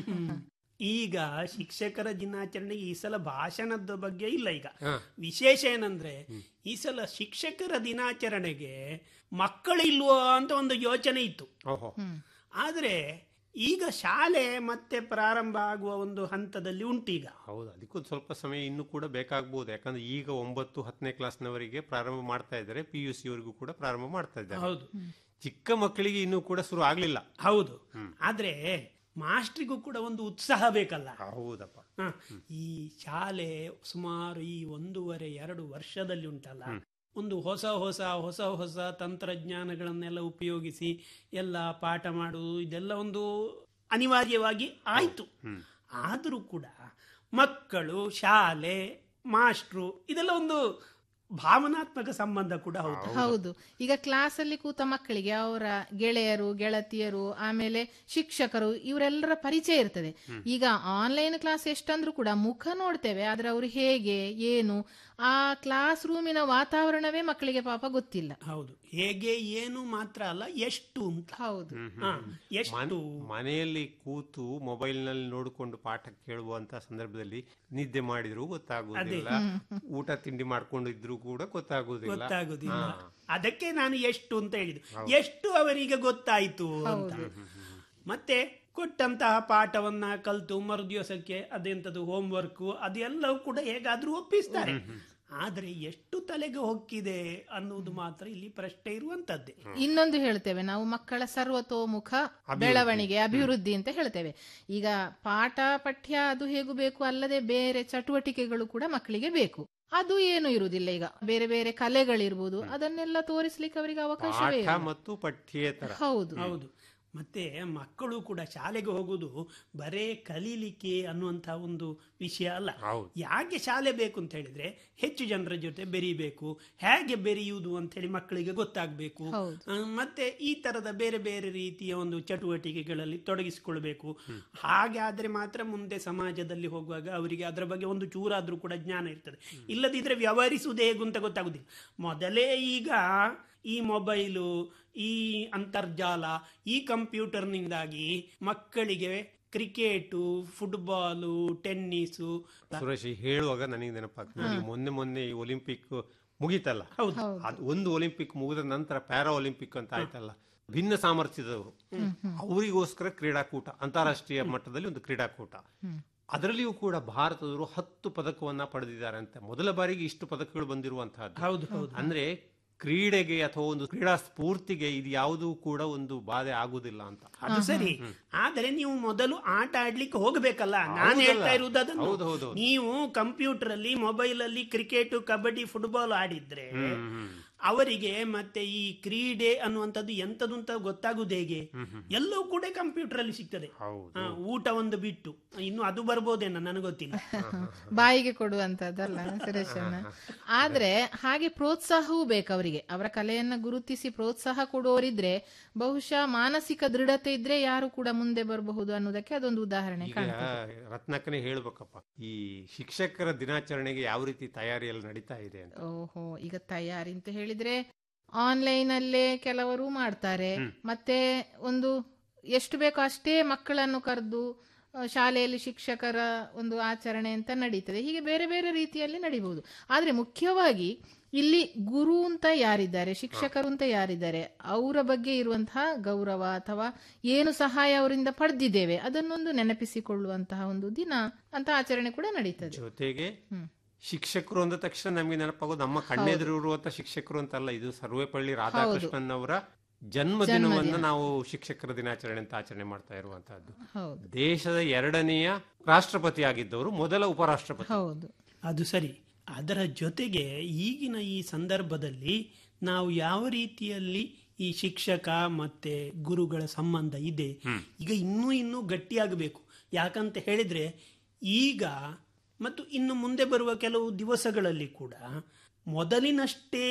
ಈಗ ಶಿಕ್ಷಕರ ದಿನಾಚರಣೆ ಈ ಸಲ ಭಾಷಣದ ಬಗ್ಗೆ ಇಲ್ಲ ಈಗ ಹ. ವಿಶೇಷ ಏನಂದ್ರೆ ಈ ಸಲ ಶಿಕ್ಷಕರ ದಿನಾಚರಣೆಗೆ ಮಕ್ಕಳಿಲ್ವೋ ಅಂತ ಒಂದು ಯೋಚನೆ ಇತ್ತು ಓಹೋ ಆದ್ರೆ ಈಗ ಶಾಲೆ ಮತ್ತೆ ಪ್ರಾರಂಭ ಆಗುವ ಒಂದು ಹಂತದಲ್ಲಿ ಉಂಟೀಗ ಹೌದು ಅದಕ್ಕೊಂದು ಸ್ವಲ್ಪ ಸಮಯ ಇನ್ನೂ ಕೂಡ ಬೇಕಾಗ್ಬೋದು ಯಾಕಂದ್ರೆ ಈಗ ಒಂಬತ್ತು ಹತ್ತನೇ ಕ್ಲಾಸ್ನವರಿಗೆ ಪ್ರಾರಂಭ ಮಾಡ್ತಾ ಇದ್ದಾರೆ ಪಿ ಯು ಸಿ ವರೆಗೂ ಕೂಡ ಪ್ರಾರಂಭ ಮಾಡ್ತಾ ಇದ್ದಾರೆ ಹೌದು ಚಿಕ್ಕ ಮಕ್ಕಳಿಗೆ ಇನ್ನೂ ಕೂಡ ಶುರು ಆಗ್ಲಿಲ್ಲ ಹೌದು ಆದ್ರೆ ಮಾಸ್ಟ್ರಿಗೂ ಕೂಡ ಒಂದು ಉತ್ಸಾಹ ಬೇಕಲ್ಲ ಹೌದಪ್ಪ ಹ, ಈ ಶಾಲೆ ಸುಮಾರು ಈ ಒಂದೂವರೆ ಎರಡು ವರ್ಷದಲ್ಲಿ ಉಂಟಲ್ಲ ಒಂದು ಹೊಸ ಹೊಸ ಹೊಸ ಹೊಸ ತಂತ್ರಜ್ಞಾನಗಳನ್ನೆಲ್ಲ ಉಪಯೋಗಿಸಿ ಎಲ್ಲ ಪಾಠ ಮಾಡುವುದು ಇದೆಲ್ಲ ಒಂದು ಅನಿವಾರ್ಯವಾಗಿ ಆಯ್ತು ಆದರೂ ಕೂಡ ಮಕ್ಕಳು ಶಾಲೆ ಮಾಸ್ಟ್ರು ಇದೆಲ್ಲ ಒಂದು ಭಾವನಾತ್ಮಕ ಸಂಬಂಧ ಕೂಡ ಹೌದು ಹೌದು ಈಗ ಕ್ಲಾಸ್ ಅಲ್ಲಿ ಕೂತ ಮಕ್ಕಳಿಗೆ ಅವರ ಗೆಳೆಯರು ಗೆಳತಿಯರು ಆಮೇಲೆ ಶಿಕ್ಷಕರು ಇವರೆಲ್ಲರ ಪರಿಚಯ ಇರ್ತದೆ ಈಗ ಆನ್ಲೈನ್ ಕ್ಲಾಸ್ ಎಷ್ಟಂದ್ರೂ ಕೂಡ ಮುಖ ನೋಡ್ತೇವೆ ಆದ್ರೆ ಅವರು ಹೇಗೆ ಏನು ಆ ಕ್ಲಾಸ್ ರೂಮಿನ ವಾತಾವರಣವೇ ಮಕ್ಕಳಿಗೆ ಪಾಪ ಗೊತ್ತಿಲ್ಲ ಹೌದು ಹೇಗೆ ಏನು ಮಾತ್ರ ಅಲ್ಲ ಎಷ್ಟು ಅಂತ ಹೌದು ಹ, ಎಷ್ಟು ಮನೆಯಲ್ಲಿ ಕೂತು ಮೊಬೈಲ್ ನಲ್ಲಿ ನೋಡಿಕೊಂಡು ಪಾಠ ಕೇಳುವಂತ ಸಂದರ್ಭದಲ್ಲಿ ನಿದ್ದೆ ಮಾಡಿದ್ರು ಗೊತ್ತಾಗುವುದಿಲ್ಲ ಊಟ ತಿಂಡಿ ಮಾಡ್ಕೊಂಡು ಇದ್ರು ಕೂಡ ಗೊತ್ತಾಗುವುದಿಲ್ಲ ಗೊತ್ತಾಗುದಿಲ್ಲ ಹಾ. ಅದಕ್ಕೆ ನಾನು ಎಷ್ಟು ಅಂತ ಹೇಳಿದೆ ಎಷ್ಟು ಅವರಿಗೆ ಗೊತ್ತಾಯ್ತು ಅಂತ ಮತ್ತೆ ಕೊಟ್ಟಂತಹ ಪಾಠವನ್ನ ಕಲ್ತು ಮರುದಿವಸಕ್ಕೆ ಅದೆಂತದು ಹೋಮ್ ವರ್ಕ್ ಅದೆಲ್ಲವೂ ಕೂಡ ಹೇಗಾದ್ರೂ ಒಪ್ಪಿಸ್ತಾರೆ ಆದ್ರೆ ಎಷ್ಟು ತಲೆಗೆ ಹೊಕ್ಕಿದೆ ಅನ್ನುವುದು ಮಾತ್ರ ಇಲ್ಲಿ ಪ್ರಶ್ನೆ ಇರುವಂತದ್ದೇ ಇನ್ನೊಂದು ಹೇಳ್ತೇವೆ ನಾವು ಮಕ್ಕಳ ಸರ್ವತೋಮುಖ ಬೆಳವಣಿಗೆ ಅಭಿವೃದ್ಧಿ ಅಂತ ಹೇಳ್ತೇವೆ ಈಗ ಪಾಠ ಪಠ್ಯ ಅದು ಹೇಗೂ ಬೇಕು ಅಲ್ಲದೆ ಬೇರೆ ಚಟುವಟಿಕೆಗಳು ಕೂಡ ಮಕ್ಕಳಿಗೆ ಬೇಕು ಅದು ಏನು ಇರುವುದಿಲ್ಲ ಈಗ ಬೇರೆ ಬೇರೆ ಕಲೆಗಳಿರ್ಬೋದು ಅದನ್ನೆಲ್ಲ ತೋರಿಸ್ಲಿಕ್ಕೆ ಅವರಿಗೆ ಅವಕಾಶವೇ ಪಾಠ ಇಲ್ಲ. ಮತ್ತು ಪಠ್ಯೇತರ ಹೌದು ಹೌದು ಮತ್ತೆ ಮಕ್ಕಳು ಕೂಡ ಶಾಲೆಗೆ ಹೋಗುದು ಬರೇ ಕಲೀಲಿಕ್ಕೆ ಅನ್ನುವಂತಹ ಒಂದು ವಿಷಯ ಅಲ್ಲ ಯಾಕೆ ಶಾಲೆ ಬೇಕು ಅಂತ ಹೇಳಿದ್ರೆ ಹೆಚ್ಚು ಜನರ ಜೊತೆ ಬೆರೀಬೇಕು ಹೇಗೆ ಬೆರೆಯುವುದು ಅಂತ ಹೇಳಿ ಮಕ್ಕಳಿಗೆ ಗೊತ್ತಾಗಬೇಕು ಮತ್ತೆ ಈ ತರದ ಬೇರೆ ಬೇರೆ ರೀತಿಯ ಒಂದು ಚಟುವಟಿಕೆಗಳಲ್ಲಿ ತೊಡಗಿಸಿಕೊಳ್ಬೇಕು ಹಾಗೆ ಆದ್ರೆ ಮಾತ್ರ ಮುಂದೆ ಸಮಾಜದಲ್ಲಿ ಹೋಗುವಾಗ ಅವರಿಗೆ ಅದರ ಬಗ್ಗೆ ಒಂದು ಚೂರಾದ್ರೂ ಕೂಡ ಜ್ಞಾನ ಇರ್ತದೆ ಇಲ್ಲದಿದ್ರೆ ವ್ಯವಹರಿಸುವುದು ಹೇಗೂ ಅಂತ ಗೊತ್ತಾಗುದಿಲ್ಲ ಮೊದಲೇ ಈಗ ಈ ಮೊಬೈಲು ಈ ಅಂತರ್ಜಾಲ ಈ ಕಂಪ್ಯೂಟರ್ನಿಂದಾಗಿ ಮಕ್ಕಳಿಗೆ ಕ್ರಿಕೆಟು ಫುಟ್ಬಾಲು ಟೆನ್ನಿಸು ಸುರೇಶ್ ಈ ಹೇಳುವಾಗ ನನಗೆ ನೆನಪಾಗ್ತದೆ ನೋಡಿ, ಮೊನ್ನೆ ಮೊನ್ನೆ ಈ ಒಲಿಂಪಿಕ್ ಮುಗೀತಲ್ಲ ಹೌದು. ಅದು ಒಂದು ಒಲಿಂಪಿಕ್ ಮುಗಿದ ನಂತರ ಪ್ಯಾರಾ ಒಲಿಂಪಿಕ್ ಅಂತ ಆಯ್ತಲ್ಲ ಭಿನ್ನ ಸಾಮರ್ಥ್ಯದವರು ಅವರಿಗೋಸ್ಕರ ಕ್ರೀಡಾಕೂಟ ಅಂತಾರಾಷ್ಟ್ರೀಯ ಮಟ್ಟದಲ್ಲಿ ಒಂದು ಕ್ರೀಡಾಕೂಟ ಅದರಲ್ಲಿಯೂ ಕೂಡ ಭಾರತದವರು ಹತ್ತು ಪದಕವನ್ನ ಪಡೆದಿದ್ದಾರೆ ಅಂತ ಮೊದಲ ಬಾರಿಗೆ ಇಷ್ಟು ಪದಕಗಳು ಬಂದಿರುವಂತಹದ್ದು ಹೌದು ಹೌದು ಅಂದ್ರೆ ಕ್ರೀಡೆಗೆ ಅಥವಾ ಒಂದು ಕ್ರೀಡಾ ಸ್ಫೂರ್ತಿಗೆ ಇದು ಯಾವುದೂ ಕೂಡ ಒಂದು ಬಾಧೆ ಆಗುದಿಲ್ಲ ಅಂತ ಅದು ಸರಿ ಆದರೆ ನೀವು ಮೊದಲು ಆಟ ಆಡ್ಲಿಕ್ಕೆ ಹೋಗಬೇಕಲ್ಲ ನಾನು ಹೌದಲ್ಲ. ಹೇಳ್ತಾ ಇರುವುದು ಅದನ್ನು ಹೌದು, ಹೌದು, ಹೌದು. ನೀವು ಕಂಪ್ಯೂಟರ್ ಅಲ್ಲಿ ಮೊಬೈಲ್ ಅಲ್ಲಿ ಕ್ರಿಕೆಟ್ ಕಬಡ್ಡಿ ಫುಟ್ಬಾಲ್ ಆಡಿದ್ರೆ ಹ್ಮ್, ಹ್ಮ್. ಅವರಿಗೆ ಮತ್ತೆ ಈ ಕ್ರೀಡೆ ಅನ್ನುವಂಥದ್ದು ಎಂತದು ಅಂತ ಗೊತ್ತಾಗುದು ಹೇಗೆ ಎಲ್ಲವೂ ಕೂಡ ಕಂಪ್ಯೂಟರ್ ಅಲ್ಲಿ ಸಿಗ್ತದೆ ಹಾ, ಊಟ ಒಂದು ಬಿಟ್ಟು ಇನ್ನು ಅದು ಬರ್ಬೋದೇನೋ ನನಗೆ ಗೊತ್ತಿಲ್ಲ ಬಾಯಿಗೆ ಕೊಡುವಂತದ್ದಲ್ಲ ಸುರೇಶಣ್ಣ ಆದ್ರೆ ಹಾಗೆ ಪ್ರೋತ್ಸಾಹವೂ ಬೇಕು ಅವರಿಗೆ ಅವರ ಕಲೆಯನ್ನ ಗುರುತಿಸಿ ಪ್ರೋತ್ಸಾಹ ಕೊಡುವವರಿದ್ರೆ ಬಹುಶಃ ಮಾನಸಿಕ ದೃಢತೆ ಇದ್ರೆ ಯಾರು ಕೂಡ ಮುಂದೆ ಬರಬಹುದು ಅನ್ನೋದಕ್ಕೆ ಅದೊಂದು ಉದಾಹರಣೆ ಈಗ ಕಾಣ್ತದೆ ರತ್ನಕ್ಕನೇ ಹೇಳ್ಬೇಕಪ್ಪ ಈ ಶಿಕ್ಷಕರ ದಿನಾಚರಣೆಗೆ ಯಾವ ರೀತಿ ತಯಾರಿ ಎಲ್ಲ ನಡೀತಾ ಇದೆ ಅಂತ ಓಹೋ ಈಗ ತಯಾರಿ ಅಂತ ಹೇಳಿದ್ರೆ ಆನ್ಲೈನ್ ಅಲ್ಲೇ ಕೆಲವರು ಮಾಡ್ತಾರೆ ಮತ್ತೆ ಒಂದು ಎಷ್ಟು ಬೇಕೋ ಅಷ್ಟೇ ಮಕ್ಕಳನ್ನು ಕರೆದು ಶಾಲೆಯಲ್ಲಿ ಶಿಕ್ಷಕರ ಒಂದು ಆಚರಣೆ ಅಂತ ನಡೀತದೆ ಹೀಗೆ ಬೇರೆ ಬೇರೆ ರೀತಿಯಲ್ಲಿ ನಡೀಬಹುದು ಆದ್ರೆ ಮುಖ್ಯವಾಗಿ ಇಲ್ಲಿ ಗುರು ಅಂತ ಯಾರಿದ್ದಾರೆ ಶಿಕ್ಷಕರು ಅಂತ ಯಾರಿದ್ದಾರೆ ಅವರ ಬಗ್ಗೆ ಇರುವಂತಹ ಗೌರವ ಅಥವಾ ಏನು ಸಹಾಯ ಅವರಿಂದ ಪಡೆದಿದ್ದೇವೆ ಅದನ್ನೊಂದು ನೆನಪಿಸಿಕೊಳ್ಳುವಂತಹ ಒಂದು ದಿನ ಅಂತ ಆಚರಣೆ ಕೂಡ ನಡೀತದೆ ಜೊತೆಗೆ ಹ್ಮ್. ಶಿಕ್ಷಕರು ಅಂದ ತಕ್ಷಣ ನಮಗೆ ನೆನಪಾಗೋದು ನಮ್ಮ ಕಣ್ಣೆದುರು ಇರುವಂತ ಶಿಕ್ಷಕರು ಅಂತಲ್ಲ ಇದು ಸರ್ವೇಪಳ್ಳಿ ರಾಧಾಕೃಷ್ಣನ್ ಅವರ ಜನ್ಮದಿನವನ್ನ ಜನ್ಮದಿನ. ನಾವು ಶಿಕ್ಷಕರ ದಿನಾಚರಣೆ ಅಂತ ಆಚರಣೆ ಮಾಡ್ತಾ ಇರುವಂತಹದ್ದು ಹೌದು ದೇಶದ ಎರಡನೆಯ ರಾಷ್ಟ್ರಪತಿ ಆಗಿದ್ದವರು ಮೊದಲ ಉಪರಾಷ್ಟ್ರಪತಿ ಹೌದು ಅದು ಸರಿ ಅದರ ಜೊತೆಗೆ ಈಗಿನ ಈ ಸಂದರ್ಭದಲ್ಲಿ ನಾವು ಯಾವ ರೀತಿಯಲ್ಲಿ ಈ ಶಿಕ್ಷಕ ಮತ್ತೆ ಗುರುಗಳ ಸಂಬಂಧ ಇದೆ ಈಗ ಇನ್ನೂ ಇನ್ನೂ ಗಟ್ಟಿಯಾಗಬೇಕು ಯಾಕಂತ ಹೇಳಿದ್ರೆ ಈಗ ಮತ್ತು ಇನ್ನು ಮುಂದೆ ಬರುವ ಕೆಲವು ದಿವಸಗಳಲ್ಲಿ ಕೂಡ ಮೊದಲಿನಷ್ಟೇ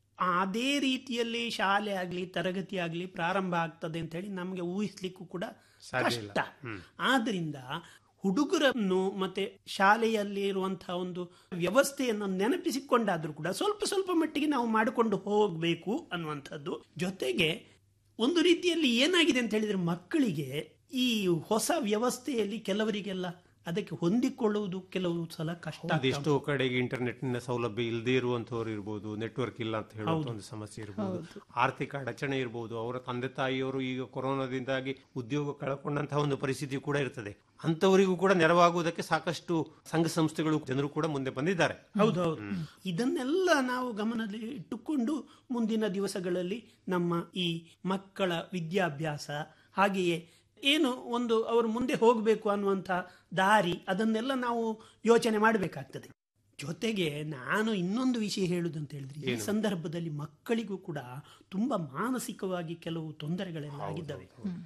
ಅದೇ ರೀತಿಯಲ್ಲಿ ಶಾಲೆ ಆಗಲಿ ತರಗತಿ ಆಗಲಿ ಪ್ರಾರಂಭ ಆಗ್ತದೆ ಅಂತ ಹೇಳಿ ನಮಗೆ ಊಹಿಸ್ಲಿಕ್ಕೂ ಕೂಡ ಸಾಧ್ಯ ಇಲ್ಲ. ಕಷ್ಟ ಆದ್ರಿಂದ ಹುಡುಗರನ್ನು ಮತ್ತೆ ಶಾಲೆಯಲ್ಲಿ ಇರುವಂತಹ ಒಂದು ವ್ಯವಸ್ಥೆಯನ್ನು ನೆನಪಿಸಿಕೊಂಡಾದ್ರೂ ಕೂಡ ಸ್ವಲ್ಪ ಸ್ವಲ್ಪ ಮಟ್ಟಿಗೆ ನಾವು ಮಾಡಿಕೊಂಡು ಹೋಗಬೇಕು ಅನ್ನುವಂಥದ್ದು ಜೊತೆಗೆ ಒಂದು ರೀತಿಯಲ್ಲಿ ಏನಾಗಿದೆ ಅಂತ ಹೇಳಿದ್ರೆ ಮಕ್ಕಳಿಗೆ ಈ ಹೊಸ ವ್ಯವಸ್ಥೆಯಲ್ಲಿ ಕೆಲವರಿಗೆಲ್ಲ ಅದಕ್ಕೆ ಹೊಂದಿಕೊಳ್ಳುವುದು ಕೆಲವು ಸಲ ಕಷ್ಟ ಆಗ್ತಾ ಎಷ್ಟೋ ಕಡೆಗೆ ಇಂಟರ್ನೆಟ್ ನ ಸೌಲಭ್ಯ ಇಲ್ಲದೆ ಇರುವಂತವ್ರು ಇರ್ಬೋದು ನೆಟ್ವರ್ಕ್ ಇಲ್ಲ ಅಂತ ಹೇಳುವಂತ ಹೌದು. ಒಂದು ಸಮಸ್ಯೆ ಇರ್ಬೋದು ಹೌದು. ಆರ್ಥಿಕ ಅಡಚಣೆ ಇರ್ಬೋದು ಅವರ ತಂದೆ ತಾಯಿಯವರು ಈಗ ಕೊರೋನಾದಿಂದಾಗಿ ಉದ್ಯೋಗ ಕಳ್ಕೊಂಡಂತಹ ಒಂದು ಪರಿಸ್ಥಿತಿ ಕೂಡ ಇರ್ತದೆ ಅಂತವರಿಗೂ ಕೂಡ ನೆರವಾಗುವುದಕ್ಕೆ ಸಾಕಷ್ಟು ಸಂಘ ಸಂಸ್ಥೆಗಳು ಜನರು ಕೂಡ ಮುಂದೆ ಬಂದಿದ್ದಾರೆ ಹೌದು ಹೌದು ಇದನ್ನೆಲ್ಲ ನಾವು ಗಮನದಲ್ಲಿ ಇಟ್ಟುಕೊಂಡು ಮುಂದಿನ ದಿವಸಗಳಲ್ಲಿ ನಮ್ಮ ಈ ಮಕ್ಕಳ ವಿದ್ಯಾಭ್ಯಾಸ ಹಾಗೆಯೇ ಏನು ಒಂದು ಅವರು ಮುಂದೆ ಹೋಗಬೇಕು ಅನ್ನುವಂಥ ದಾರಿ ಅದನ್ನೆಲ್ಲ ನಾವು ಯೋಚನೆ ಮಾಡಬೇಕಾಗ್ತದೆ ಜೊತೆಗೆ ನಾನು ಇನ್ನೊಂದು ವಿಷಯ ಹೇಳುದು ಅಂತ ಹೇಳಿದ್ರೆ ಈ ಏನು? ಸಂದರ್ಭದಲ್ಲಿ ಮಕ್ಕಳಿಗೂ ಕೂಡ ತುಂಬಾ ಮಾನಸಿಕವಾಗಿ ಕೆಲವು ತೊಂದರೆಗಳೆಲ್ಲ ಆಗಿದ್ದಾವೆ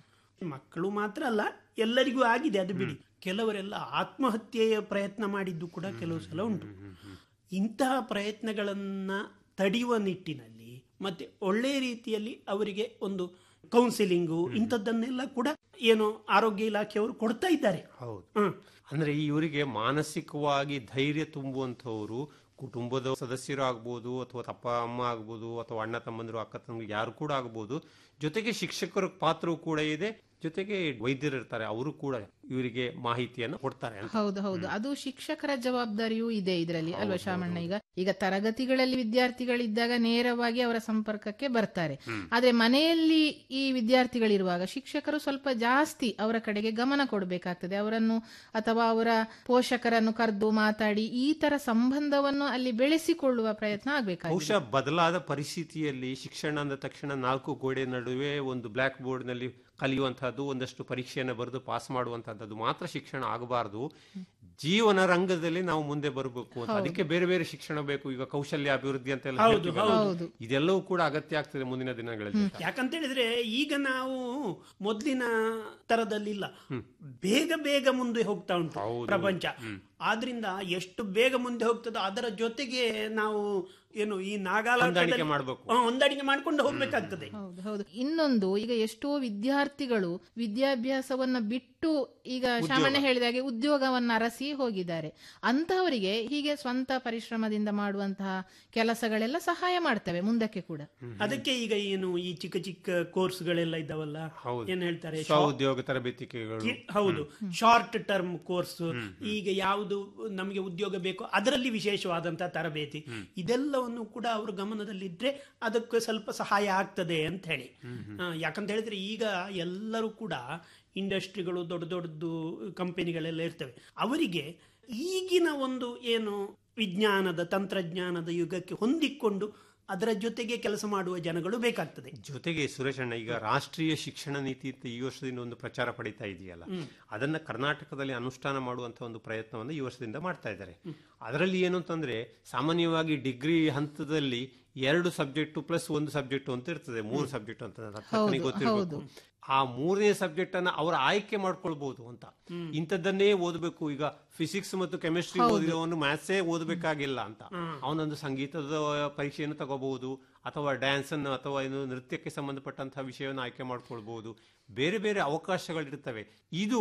ಮಕ್ಕಳು ಮಾತ್ರ ಅಲ್ಲ ಎಲ್ಲರಿಗೂ ಆಗಿದೆ ಅದು ಬಿಡಿ ಕೆಲವರೆಲ್ಲ ಆತ್ಮಹತ್ಯೆಯ ಪ್ರಯತ್ನ ಮಾಡಿದ್ದು ಕೂಡ ಕೆಲವು ಸಲ ಉಂಟು ಇಂತಹ ಪ್ರಯತ್ನಗಳನ್ನ ತಡೆಯುವ ನಿಟ್ಟಿನಲ್ಲಿ ಮತ್ತೆ ಒಳ್ಳೆ ರೀತಿಯಲ್ಲಿ ಅವರಿಗೆ ಒಂದು ಕೌನ್ಸಿಲಿಂಗು ಇಂಥದ್ದನ್ನೆಲ್ಲ ಕೂಡ ಏನು ಆರೋಗ್ಯ ಇಲಾಖೆಯವರು ಕೊಡ್ತಾ ಇದ್ದಾರೆ ಹೌದು ಅಂದ್ರೆ ಇವರಿಗೆ ಮಾನಸಿಕವಾಗಿ ಧೈರ್ಯ ತುಂಬುವಂತವರು ಕುಟುಂಬದ ಸದಸ್ಯರು ಆಗ್ಬೋದು ಅಥವಾ ಅಪ್ಪ ಅಮ್ಮ ಆಗ್ಬೋದು ಅಥವಾ ಅಣ್ಣ ತಮ್ಮಂದಿರು ಅಕ್ಕ ತಮ್ಮ ಯಾರು ಕೂಡ ಆಗ್ಬೋದು ಜೊತೆಗೆ ಶಿಕ್ಷಕರ ಪಾತ್ರವೂ ಕೂಡ ಇದೆ ಜೊತೆಗೆ ವೈದ್ಯರು ಇರ್ತಾರೆ ಅವರು ಕೂಡ ಇವರಿಗೆ ಮಾಹಿತಿಯನ್ನು ಕೊಡ್ತಾರೆ ಅಂತ ಹೌದು ಹೌದು ಅದು ಶಿಕ್ಷಕರ ಜವಾಬ್ದಾರಿಯೂ ಇದೆ ಇದರಲ್ಲಿ ಅಲ್ವಾ ಶಾಮಣ್ಣ ಈಗ ಈಗ ತರಗತಿಗಳಲ್ಲಿ ವಿದ್ಯಾರ್ಥಿಗಳಿದ್ದಾಗ ನೇರವಾಗಿ ಅವರ ಸಂಪರ್ಕಕ್ಕೆ ಬರ್ತಾರೆ ಆದ್ರೆ ಮನೆಯಲ್ಲಿ ಈ ವಿದ್ಯಾರ್ಥಿಗಳಿರುವಾಗ ಶಿಕ್ಷಕರು ಸ್ವಲ್ಪ ಜಾಸ್ತಿ ಅವರ ಕಡೆಗೆ ಗಮನ ಕೊಡಬೇಕಾಗ್ತದೆ ಅವರನ್ನು ಅಥವಾ ಅವರ ಪೋಷಕರನ್ನು ಕರೆದು ಮಾತಾಡಿ ಈ ತರ ಸಂಬಂಧವನ್ನು ಅಲ್ಲಿ ಬೆಳೆಸಿಕೊಳ್ಳುವ ಪ್ರಯತ್ನ ಆಗ್ಬೇಕಾಗಿದೆ ಬಹುಶಃ ಬದಲಾದ ಪರಿಸ್ಥಿತಿಯಲ್ಲಿ ಶಿಕ್ಷಣ ಅಂದ ತಕ್ಷಣ ನಾಲ್ಕು ಗೋಡೆ ನಡುವೆ ಒಂದು ಬ್ಲಾಕ್ ಬೋರ್ಡ್ ನಲ್ಲಿ ಕಲಿಯುವಂತಹದ್ದು ಒಂದಷ್ಟು ಪರೀಕ್ಷೆಯನ್ನು ಬರೆದು ಪಾಸ್ ಮಾಡುವಂತಹದ್ದು ಮಾತ್ರ ಶಿಕ್ಷಣ ಆಗಬಾರದು ಜೀವನ ರಂಗದಲ್ಲಿ ನಾವು ಮುಂದೆ ಬರಬೇಕು ಅಂತ ಹೌದು. ಅದಕ್ಕೆ ಬೇರೆ ಬೇರೆ ಶಿಕ್ಷಣ ಬೇಕು ಈಗ ಕೌಶಲ್ಯ ಅಭಿವೃದ್ಧಿ ಅಂತ ಎಲ್ಲ ಹೌದು, ಹೇಳ್ತೀವಲ್ಲ. ಹೌದು. ಇದೆಲ್ಲವೂ ಕೂಡ ಅಗತ್ಯ ಆಗ್ತದೆ ಮುಂದಿನ ದಿನಗಳಲ್ಲಿ ಯಾಕಂತ ಹೇಳಿದ್ರೆ ಈಗ ನಾವು ಮೊದಲಿನ ತರದಲ್ಲಿಲ್ಲ ಬೇಗ ಬೇಗ ಮುಂದೆ ಹೋಗ್ತಾ ಉಂಟು ಪ್ರಪಂಚ ಆದ್ರಿಂದ ಎಷ್ಟು ಬೇಗ ಮುಂದೆ ಹೋಗ್ತದೋ ಅದರ ಜೊತೆಗೆ ನಾವು ಏನು ಈ ನಾಗಾಲ ಹೊಂದಾಣಿಕೆ ಮಾಡ್ಬೇಕು. ಹೊಂದಾಣಿಕೆ ಮಾಡ್ಕೊಂಡು ಹೋಗ್ಬೇಕಾಗ್ತದೆ ಹೌದು ಹೌದು ಇನ್ನೊಂದು ಈಗ ಎಷ್ಟೋ ವಿದ್ಯಾರ್ಥಿಗಳು ವಿದ್ಯಾಭ್ಯಾಸವನ್ನ ಬಿಟ್ಟು ಈಗ ಶಾಮಣ್ಣ ಹೇಳಿದ ಹಾಗೆ ಉದ್ಯೋಗವನ್ನ ಅರಸಿ ಹೋಗಿದ್ದಾರೆ ಅಂತಹವರಿಗೆ ಹೀಗೆ ಸ್ವಂತ ಪರಿಶ್ರಮದಿಂದ ಮಾಡುವಂತಹ ಕೆಲಸಗಳೆಲ್ಲ ಸಹಾಯ ಮಾಡ್ತವೆ ಮುಂದಕ್ಕೆ ಕೂಡ ಅದಕ್ಕೆ ಈಗ ಏನು ಈ ಚಿಕ್ಕ ಚಿಕ್ಕ ಕೋರ್ಸ್ಗಳೆಲ್ಲ ಇದ್ದಾವಲ್ಲ ಏನ್ ಹೇಳ್ತಾರೆ ಸ್ವಉದ್ಯೋಗ ತರಬೇತಿಕೆಗಳು ಕಿ- ಹೌದು ಶಾರ್ಟ್ ಟರ್ಮ್ ಕೋರ್ಸ್ ಈಗ ಯಾವುದು ನಮಗೆ ಉದ್ಯೋಗ ಬೇಕೋ ಅದರಲ್ಲಿ ವಿಶೇಷವಾದಂತಹ ತರಬೇತಿ ಇದೆಲ್ಲವನ್ನು ಕೂಡ ಅವರು ಗಮನದಲ್ಲಿದ್ರೆ ಅದಕ್ಕೆ ಸ್ವಲ್ಪ ಸಹಾಯ ಆಗ್ತದೆ ಅಂತ ಹೇಳಿ ಆ, ಯಾಕಂತ ಹೇಳಿದ್ರೆ ಈಗ ಎಲ್ಲರೂ ಕೂಡ ಇಂಡಸ್ಟ್ರಿಗಳು ದೊಡ್ಡ ದೊಡ್ಡದು ಕಂಪನಿಗಳೆಲ್ಲ ಇರ್ತವೆ ಅವರಿಗೆ ಈಗಿನ ಒಂದು ಏನು ವಿಜ್ಞಾನದ ತಂತ್ರಜ್ಞಾನದ ಯುಗಕ್ಕೆ ಹೊಂದಿಕೊಂಡು ಅದರ ಜೊತೆಗೆ ಕೆಲಸ ಮಾಡುವ ಜನಗಳು ಬೇಕಾಗ್ತದೆ ಜೊತೆಗೆ ಸುರೇಶ್ ಅಣ್ಣ ಈಗ ರಾಷ್ಟ್ರೀಯ ಶಿಕ್ಷಣ ನೀತಿ ಅಂತ ಈ ವರ್ಷದಿಂದ ಒಂದು ಪ್ರಚಾರ ಪಡಿತಾ ಇದೆಯಲ್ಲ ಹ್ಮ್. ಅದನ್ನ ಕರ್ನಾಟಕದಲ್ಲಿ ಅನುಷ್ಠಾನ ಮಾಡುವಂತ ಒಂದು ಪ್ರಯತ್ನವನ್ನು ಈ ವರ್ಷದಿಂದ ಮಾಡ್ತಾ ಇದ್ದಾರೆ ಅದರಲ್ಲಿ ಏನು ಅಂತಂದ್ರೆ ಸಾಮಾನ್ಯವಾಗಿ ಡಿಗ್ರಿ ಹಂತದಲ್ಲಿ ಎರಡು ಸಬ್ಜೆಕ್ಟ್ ಪ್ಲಸ್ ಒಂದು ಸಬ್ಜೆಕ್ಟ್ ಅಂತ ಇರ್ತದೆ ಮೂರು ಸಬ್ಜೆಕ್ಟ್ ಅಂತ ತಕ್ಕನಿಗೆ ಗೊತ್ತಿರಬೇಕು ಆ ಮೂರನೇ ಸಬ್ಜೆಕ್ಟ್ ಅನ್ನ ಅವರು ಆಯ್ಕೆ ಮಾಡ್ಕೊಳ್ಬಹುದು ಅಂತ ಇಂಥದ್ದನ್ನೇ ಓದಬೇಕು ಈಗ ಫಿಸಿಕ್ಸ್ ಮತ್ತು ಕೆಮಿಸ್ಟ್ರಿ ಹೌದು. ಓದಿದವನು ಮ್ಯಾಥ್ಸೇ ಓದಬೇಕಾಗಿಲ್ಲ ಅಂತ ಹ್ಮ್. ಅವನೊಂದು ಸಂಗೀತದ ಪರೀಕ್ಷೆಯನ್ನು ತಗೋಬಹುದು ಅಥವಾ ಡ್ಯಾನ್ಸ್ ಅನ್ನು ಅಥವಾ ಏನು ನೃತ್ಯಕ್ಕೆ ಸಂಬಂಧಪಟ್ಟಂತಹ ವಿಷಯವನ್ನು ಆಯ್ಕೆ ಮಾಡ್ಕೊಳ್ಬಹುದು ಬೇರೆ ಬೇರೆ ಅವಕಾಶಗಳಿರ್ತವೆ ಇದು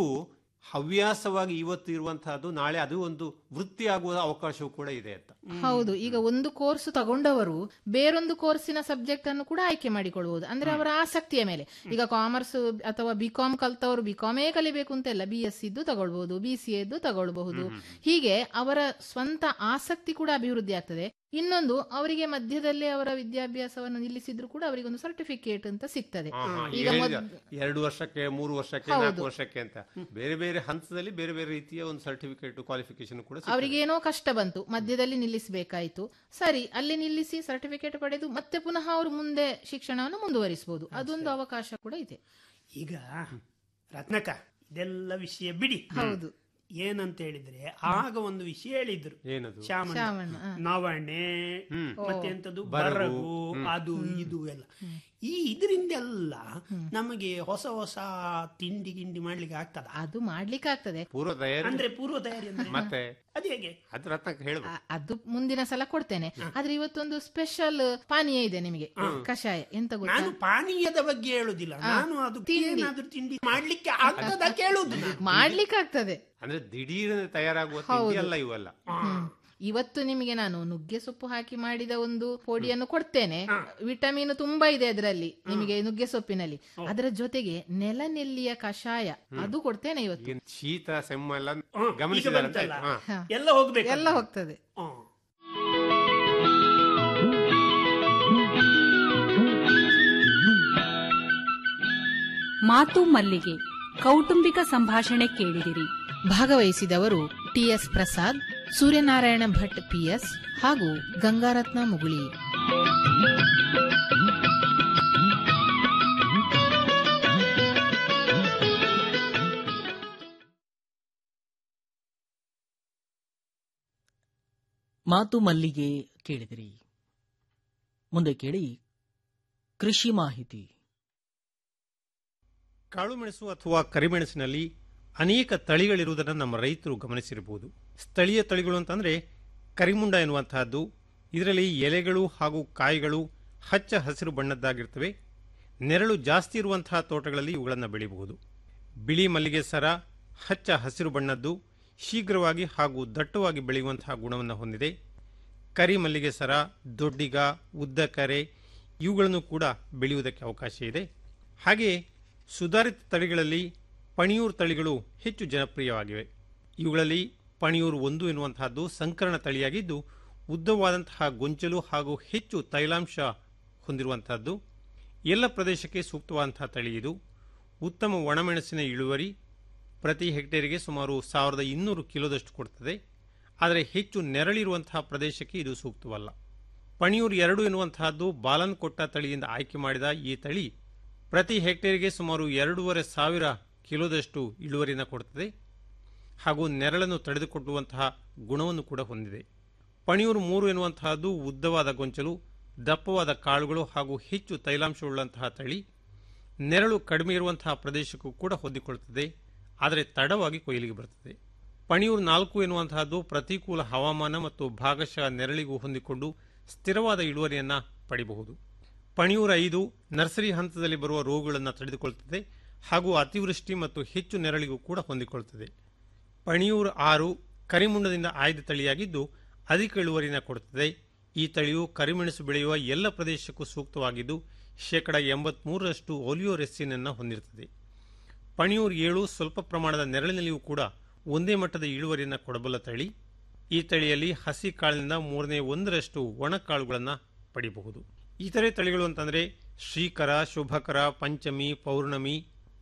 ಹವ್ಯಾಸವಾಗಿ ಇವತ್ತು ಇರುವಂತಹದ್ದು ನಾಳೆ ಅದು ಒಂದು ವೃತ್ತಿ ಆಗುವ ಅವಕಾಶವೂ ಕೂಡ ಇದೆ ಅಂತ ಹೌದು ಈಗ ಒಂದು ಕೋರ್ಸ್ ತಗೊಂಡವರು ಬೇರೊಂದು ಕೋರ್ಸಿನ ಸಬ್ಜೆಕ್ಟ್ ಅನ್ನು ಕೂಡ ಆಯ್ಕೆ ಮಾಡಿಕೊಳ್ಳಬಹುದು ಅಂದ್ರೆ ಅವರ ಆಸಕ್ತಿಯ ಮೇಲೆ ಈಗ ಕಾಮರ್ಸ್ ಅಥವಾ ಬಿಕಾಮ್ ಕಲ್ತವರು ಬಿಕಾಮೇ ಕಲಿಬೇಕು ಅಂತೆಲ್ಲ ಬಿ ಎಸ್ ಇದ್ದು ತಗೊಳ್ಬಹುದು ಬಿ ಸಿ ಎದ್ದು ತಗೊಳ್ಬಹುದು ಹೀಗೆ ಅವರ ಸ್ವಂತ ಆಸಕ್ತಿ ಕೂಡ ಅಭಿವೃದ್ಧಿ ಆಗ್ತದೆ ಇನ್ನೊಂದು ಅವರಿಗೆ ಮಧ್ಯದಲ್ಲೇ ಅವರ ವಿದ್ಯಾಭ್ಯಾಸವನ್ನು ನಿಲ್ಲಿಸಿದ್ರು ಕೂಡ ಅವರಿಗೆ ಒಂದು ಸರ್ಟಿಫಿಕೇಟ್ ಅಂತ ಸಿಗ್ತದೆ ಹಾ, ಹಾ, ಈಗ ಈಗ ಮೊದ್- ಹೇಳಿದ, ಎರಡು ವರ್ಷಕ್ಕೆ ಮೂರು ವರ್ಷಕ್ಕೆ ಹೌದು. ನಾಲ್ಕು ವರ್ಷಕ್ಕೆ ಅಂತ ಬೇರೆ ಬೇರೆ ಹಂತದಲ್ಲಿ ಬೇರೆ ಬೇರೆ ರೀತಿಯ ಒಂದು ಸರ್ಟಿಫಿಕೇಟ್ ಕ್ವಾಲಿಫಿಕೇಶನ್ ಕೂಡ ಸಿಗ್ತದೆ. ಅವರಿಗೆ ಏನೋ ಕಷ್ಟ ಬಂತು ಮಧ್ಯದಲ್ಲಿ ನಿಲ್ಲಿಸಬೇಕಾಯ್ತು ಸರಿ ಅಲ್ಲಿ ನಿಲ್ಲಿಸಿ ಸರ್ಟಿಫಿಕೇಟ್ ಪಡೆದು ಮತ್ತೆ ಪುನಃ ಅವರು ಮುಂದೆ ಶಿಕ್ಷಣವನ್ನು ಮುಂದುವರಿಸಬಹುದು ಅದೊಂದು ಅವಕಾಶ ಕೂಡ ಇದೆ ಈಗ ರತ್ನಕ ಇದೆಲ್ಲ ವಿಷಯ ಬಿಡಿ ಹೌದು ಏನಂತ ಹೇಳಿದ್ರೆ ಆಗ ಒಂದು ವಿಷಯ ಹೇಳಿದ್ರು ಏನದು ಶಾಮಣ್ಣ ಶಾಮಣ್ಣ, ಹ. ನವಣೆ ಹ್ಮ್. ಮತ್ತೆ ಎಂತದು ಬರಗು, ಬರಗು ಹ್ಮ್. ಅದು ಇದು ಎಲ್ಲ ಈ ಇದರಿಂದೆಲ್ಲ ನಮಗೆ ಹೊಸ ಹೊಸ ತಿಂಡಿ ಗಿಂಡಿ ಮಾಡ್ಲಿಕ್ಕೆ ಆಗ್ತದ ಅದು ಮಾಡ್ಲಿಕ್ಕೆ ಆಗ್ತದೆ ಪೂರ್ವ ತಯಾರಿ ಅಂದ್ರೆ ಪೂರ್ವ ತಯಾರಿ ಅಂದ್ರೆ ಮತ್ತೆ ಅದು ಹೇಗೆ ಅದ್ರ ರತ್ನ ಹೇಳ್ಬೇಕು ಆ- ಅದು ಮುಂದಿನ ಸಲ ಕೊಡ್ತೇನೆ ಆದ್ರೆ ಇವತ್ತೊಂದು ಸ್ಪೆಷಲ್ ಪಾನೀಯ ಇದೆ ನಿಮಗೆ ಕಷಾಯ ಎಂತ ಗೊತ್ತಾ ನಾನು ಪಾನೀಯದ ಬಗ್ಗೆ ಹೇಳುದಿಲ್ಲ ನಾನು ಅದು ಏನಾದ್ರೂ ತಿಂಡಿ ಮಾಡ್ಲಿಕ್ಕೆ ಆಗ್ತದ ಕೇಳುದು ನಾನು. ಮಾಡ್ಲಿಕ್ಕೆ ಆಗ್ತದೆ ಅಂದ್ರೆ ದಿಢೀರ್ ತಯಾರಾಗುವ ತಿಂಡಿ ಅಲ್ಲ ಇವೆಲ್ಲ ಹ್ಮ್. ಇವತ್ತು ನಿಮಗೆ ನಾನು ನುಗ್ಗೆ ಸೊಪ್ಪು ಹಾಕಿ ಮಾಡಿದ ಒಂದು ಪೊಡಿಯನ್ನು ಕೊಡ್ತೇನೆ ವಿಟಮಿನ್ ತುಂಬಾ ಇದೆ ಅದರಲ್ಲಿ ನಿಮಗೆ ನುಗ್ಗೆ ಸೊಪ್ಪಿನಲ್ಲಿ ಅದರ ಜೊತೆಗೆ ನೆಲನೆಲ್ಲಿಯ ಕಷಾಯ ಅದು ಕೊಡ್ತೇನೆ ಇವತ್ತು ಈಗ ಶೀತ ಸೆಮ್ಮ ಎಲ್ಲ ಈಗ ಗಮನಿಸಿದಾರಂತೆ ಬಂತಲ್ಲ, ಹಾ. ಹ. ಎಲ್ಲ ಹೋಗ್ಬೇಕು ಎಲ್ಲ ಹೋಗ್ತದೆ ಹ್ಮ್. ಮಾತು ಮಲ್ಲಿಗೆ ಕೌಟುಂಬಿಕ ಸಂಭಾಷಣೆ ಕೇಳಿದಿರಿ ಭಾಗವಹಿಸಿದವರು ಟಿಎಸ್ ಪ್ರಸಾದ್ ಸೂರ್ಯನಾರಾಯಣ ಭಟ್ ಪಿಎಸ್ ಹಾಗೂ ಗಂಗಾರತ್ನ ಮುಗುಳಿ ಮಾತು ಮಲ್ಲಿಗೆ ಕೇಳಿದಿರಿ ಮುಂದೆ ಕೇಳಿ ಕೃಷಿ ಮಾಹಿತಿ ಕಾಳುಮೆಣಸು ಅಥವಾ ಕರಿಮೆಣಸಿನಲ್ಲಿ ಅನೇಕ ತಳಿಗಳಿರುವುದನ್ನು ನಮ್ಮ ರೈತರು ಗಮನಿಸಿರಬಹುದು ಸ್ಥಳೀಯ ತಳಿಗಳು ಅಂತಂದ್ರೆ ಕರಿಮುಂಡ ಎನ್ನುವಂತಹದ್ದು ಇದರಲ್ಲಿ ಎಲೆಗಳು ಹಾಗೂ ಕಾಯಿಗಳು ಹಚ್ಚ ಹಸಿರು ಬಣ್ಣದ್ದಾಗಿರ್ತವೆ ನೆರಳು ಜಾಸ್ತಿ ಇರುವಂತಹ ತೋಟಗಳಲ್ಲಿ ಇವುಗಳನ್ನು ಬೆಳೆಯಬಹುದು ಬಿಳಿ ಮಲ್ಲಿಗೆ ಸರ ಹಚ್ಚ ಹಸಿರು ಬಣ್ಣದ್ದು ಶೀಘ್ರವಾಗಿ ಹಾಗೂ ದಟ್ಟವಾಗಿ ಬೆಳೆಯುವಂತಹ ಗುಣವನ್ನು ಹೊಂದಿದೆ ಕರಿ ಮಲ್ಲಿಗೆ ಸರ ದೊಡ್ಡಿಗ ಉದ್ದಕರೆ ಇವುಗಳನ್ನು ಕೂಡ ಬೆಳೆಯುವುದಕ್ಕೆ ಅವಕಾಶ ಇದೆ ಹಾಗೆಯೇ ಸುಧಾರಿತ ತಳಿಗಳಲ್ಲಿ ಪಣಿಯೂರು ತಳಿಗಳು ಹೆಚ್ಚು ಜನಪ್ರಿಯವಾಗಿವೆ ಇವುಗಳಲ್ಲಿ ಪಣಿಯೂರು ಒಂದು ಎನ್ನುವಂತಹದ್ದು ಸಂಕರಣ ತಳಿಯಾಗಿದ್ದು ಉದ್ದವಾದಂತಹ ಗೊಂಚಲು ಹಾಗೂ ಹೆಚ್ಚು ತೈಲಾಂಶ ಹೊಂದಿರುವಂತಹದ್ದು ಎಲ್ಲ ಪ್ರದೇಶಕ್ಕೆ ಸೂಕ್ತವಾದಂತಹ ತಳಿ ಇದು ಉತ್ತಮ ಒಣಮೆಣಸಿನ ಇಳುವರಿ ಪ್ರತಿ ಹೆಕ್ಟೇರಿಗೆ ಸುಮಾರು ಸಾವಿರದ ಇನ್ನೂರು ಕಿಲೋದಷ್ಟು ಕೊಡ್ತದೆ ಆದರೆ ಹೆಚ್ಚು ನೆರಳಿರುವಂತಹ ಪ್ರದೇಶಕ್ಕೆ ಇದು ಸೂಕ್ತವಲ್ಲ ಪಣಿಯೂರು ಎರಡು ಎನ್ನುವಂತಹದ್ದು ಬಾಲನ್ ಕೊಟ್ಟ ತಳಿಯಿಂದ ಆಯ್ಕೆ ಮಾಡಿದ ಈ ತಳಿ ಪ್ರತಿ ಹೆಕ್ಟೇರಿಗೆ ಸುಮಾರು ಎರಡೂವರೆ ಸಾವಿರ ಕಿಲೋದಷ್ಟು ಇಳುವರಿನ ಕೊಡುತ್ತದೆ ಹಾಗೂ ನೆರಳನ್ನು ತಡೆದುಕೊಳ್ಳುವಂತಹ ಗುಣವನ್ನು ಕೂಡ ಹೊಂದಿದೆ ಪಣಿಯೂರು ಮೂರು ಎನ್ನುವಂತಹದ್ದು ಉದ್ದವಾದ ಗೊಂಚಲು ದಪ್ಪವಾದ ಕಾಳುಗಳು ಹಾಗೂ ಹೆಚ್ಚು ತೈಲಾಂಶವುಳ್ಳಂತಹ ತಳಿ ನೆರಳು ಕಡಿಮೆ ಇರುವಂತಹ ಪ್ರದೇಶಕ್ಕೂ ಕೂಡ ಹೊಂದಿಕೊಳ್ಳುತ್ತದೆ ಆದರೆ ತಡವಾಗಿ ಕೊಯ್ಲಿಗೆ ಬರುತ್ತದೆ ಪಣಿಯೂರು ನಾಲ್ಕು ಎನ್ನುವಂತಹದ್ದು ಪ್ರತಿಕೂಲ ಹವಾಮಾನ ಮತ್ತು ಭಾಗಶಃ ನೆರಳಿಗೂ ಹೊಂದಿಕೊಂಡು ಸ್ಥಿರವಾದ ಇಳುವರಿಯನ್ನು ಪಡೆಯಬಹುದು ಪಣಿಯೂರ ಐದು ನರ್ಸರಿ ಹಂತದಲ್ಲಿ ಬರುವ ರೋಗಗಳನ್ನು ತಡೆದುಕೊಳ್ಳುತ್ತದೆ ಹಾಗೂ ಅತಿವೃಷ್ಟಿ ಮತ್ತು ಹೆಚ್ಚು ನೆರಳಿಗೂ ಕೂಡ ಹೊಂದಿಕೊಳ್ಳುತ್ತದೆ ಪಣಿಯೂರು ಆರು ಕರಿಮುಂಡದಿಂದ ಆಯ್ದ ತಳಿಯಾಗಿದ್ದು ಅಧಿಕ ಇಳುವರಿನ ಕೊಡುತ್ತದೆ ಈ ತಳಿಯು ಕರಿಮೆಣಸು ಬೆಳೆಯುವ ಎಲ್ಲ ಪ್ರದೇಶಕ್ಕೂ ಸೂಕ್ತವಾಗಿದ್ದು ಶೇಕಡ ಎಂಬತ್ಮೂರರಷ್ಟು ಓಲಿಯೋ ರೆಸ್ಸಿನನ್ನು ಹೊಂದಿರುತ್ತದೆ ಪಣಿಯೂರು ಏಳು ಸ್ವಲ್ಪ ಪ್ರಮಾಣದ ನೆರಳಿನಲ್ಲಿಯೂ ಕೂಡ ಒಂದೇ ಮಟ್ಟದ ಇಳುವರಿಯನ್ನು ಕೊಡಬಲ್ಲ ತಳಿ ಈ ತಳಿಯಲ್ಲಿ ಹಸಿ ಕಾಳಿನಿಂದ ಮೂರನೇ ಒಂದರಷ್ಟು ಒಣ ಕಾಳುಗಳನ್ನು ಪಡೆಯಬಹುದು ಇತರೆ ತಳಿಗಳು ಅಂತಂದರೆ ಶ್ರೀಕರ ಶುಭಕರ ಪಂಚಮಿ ಪೌರ್ಣಮಿ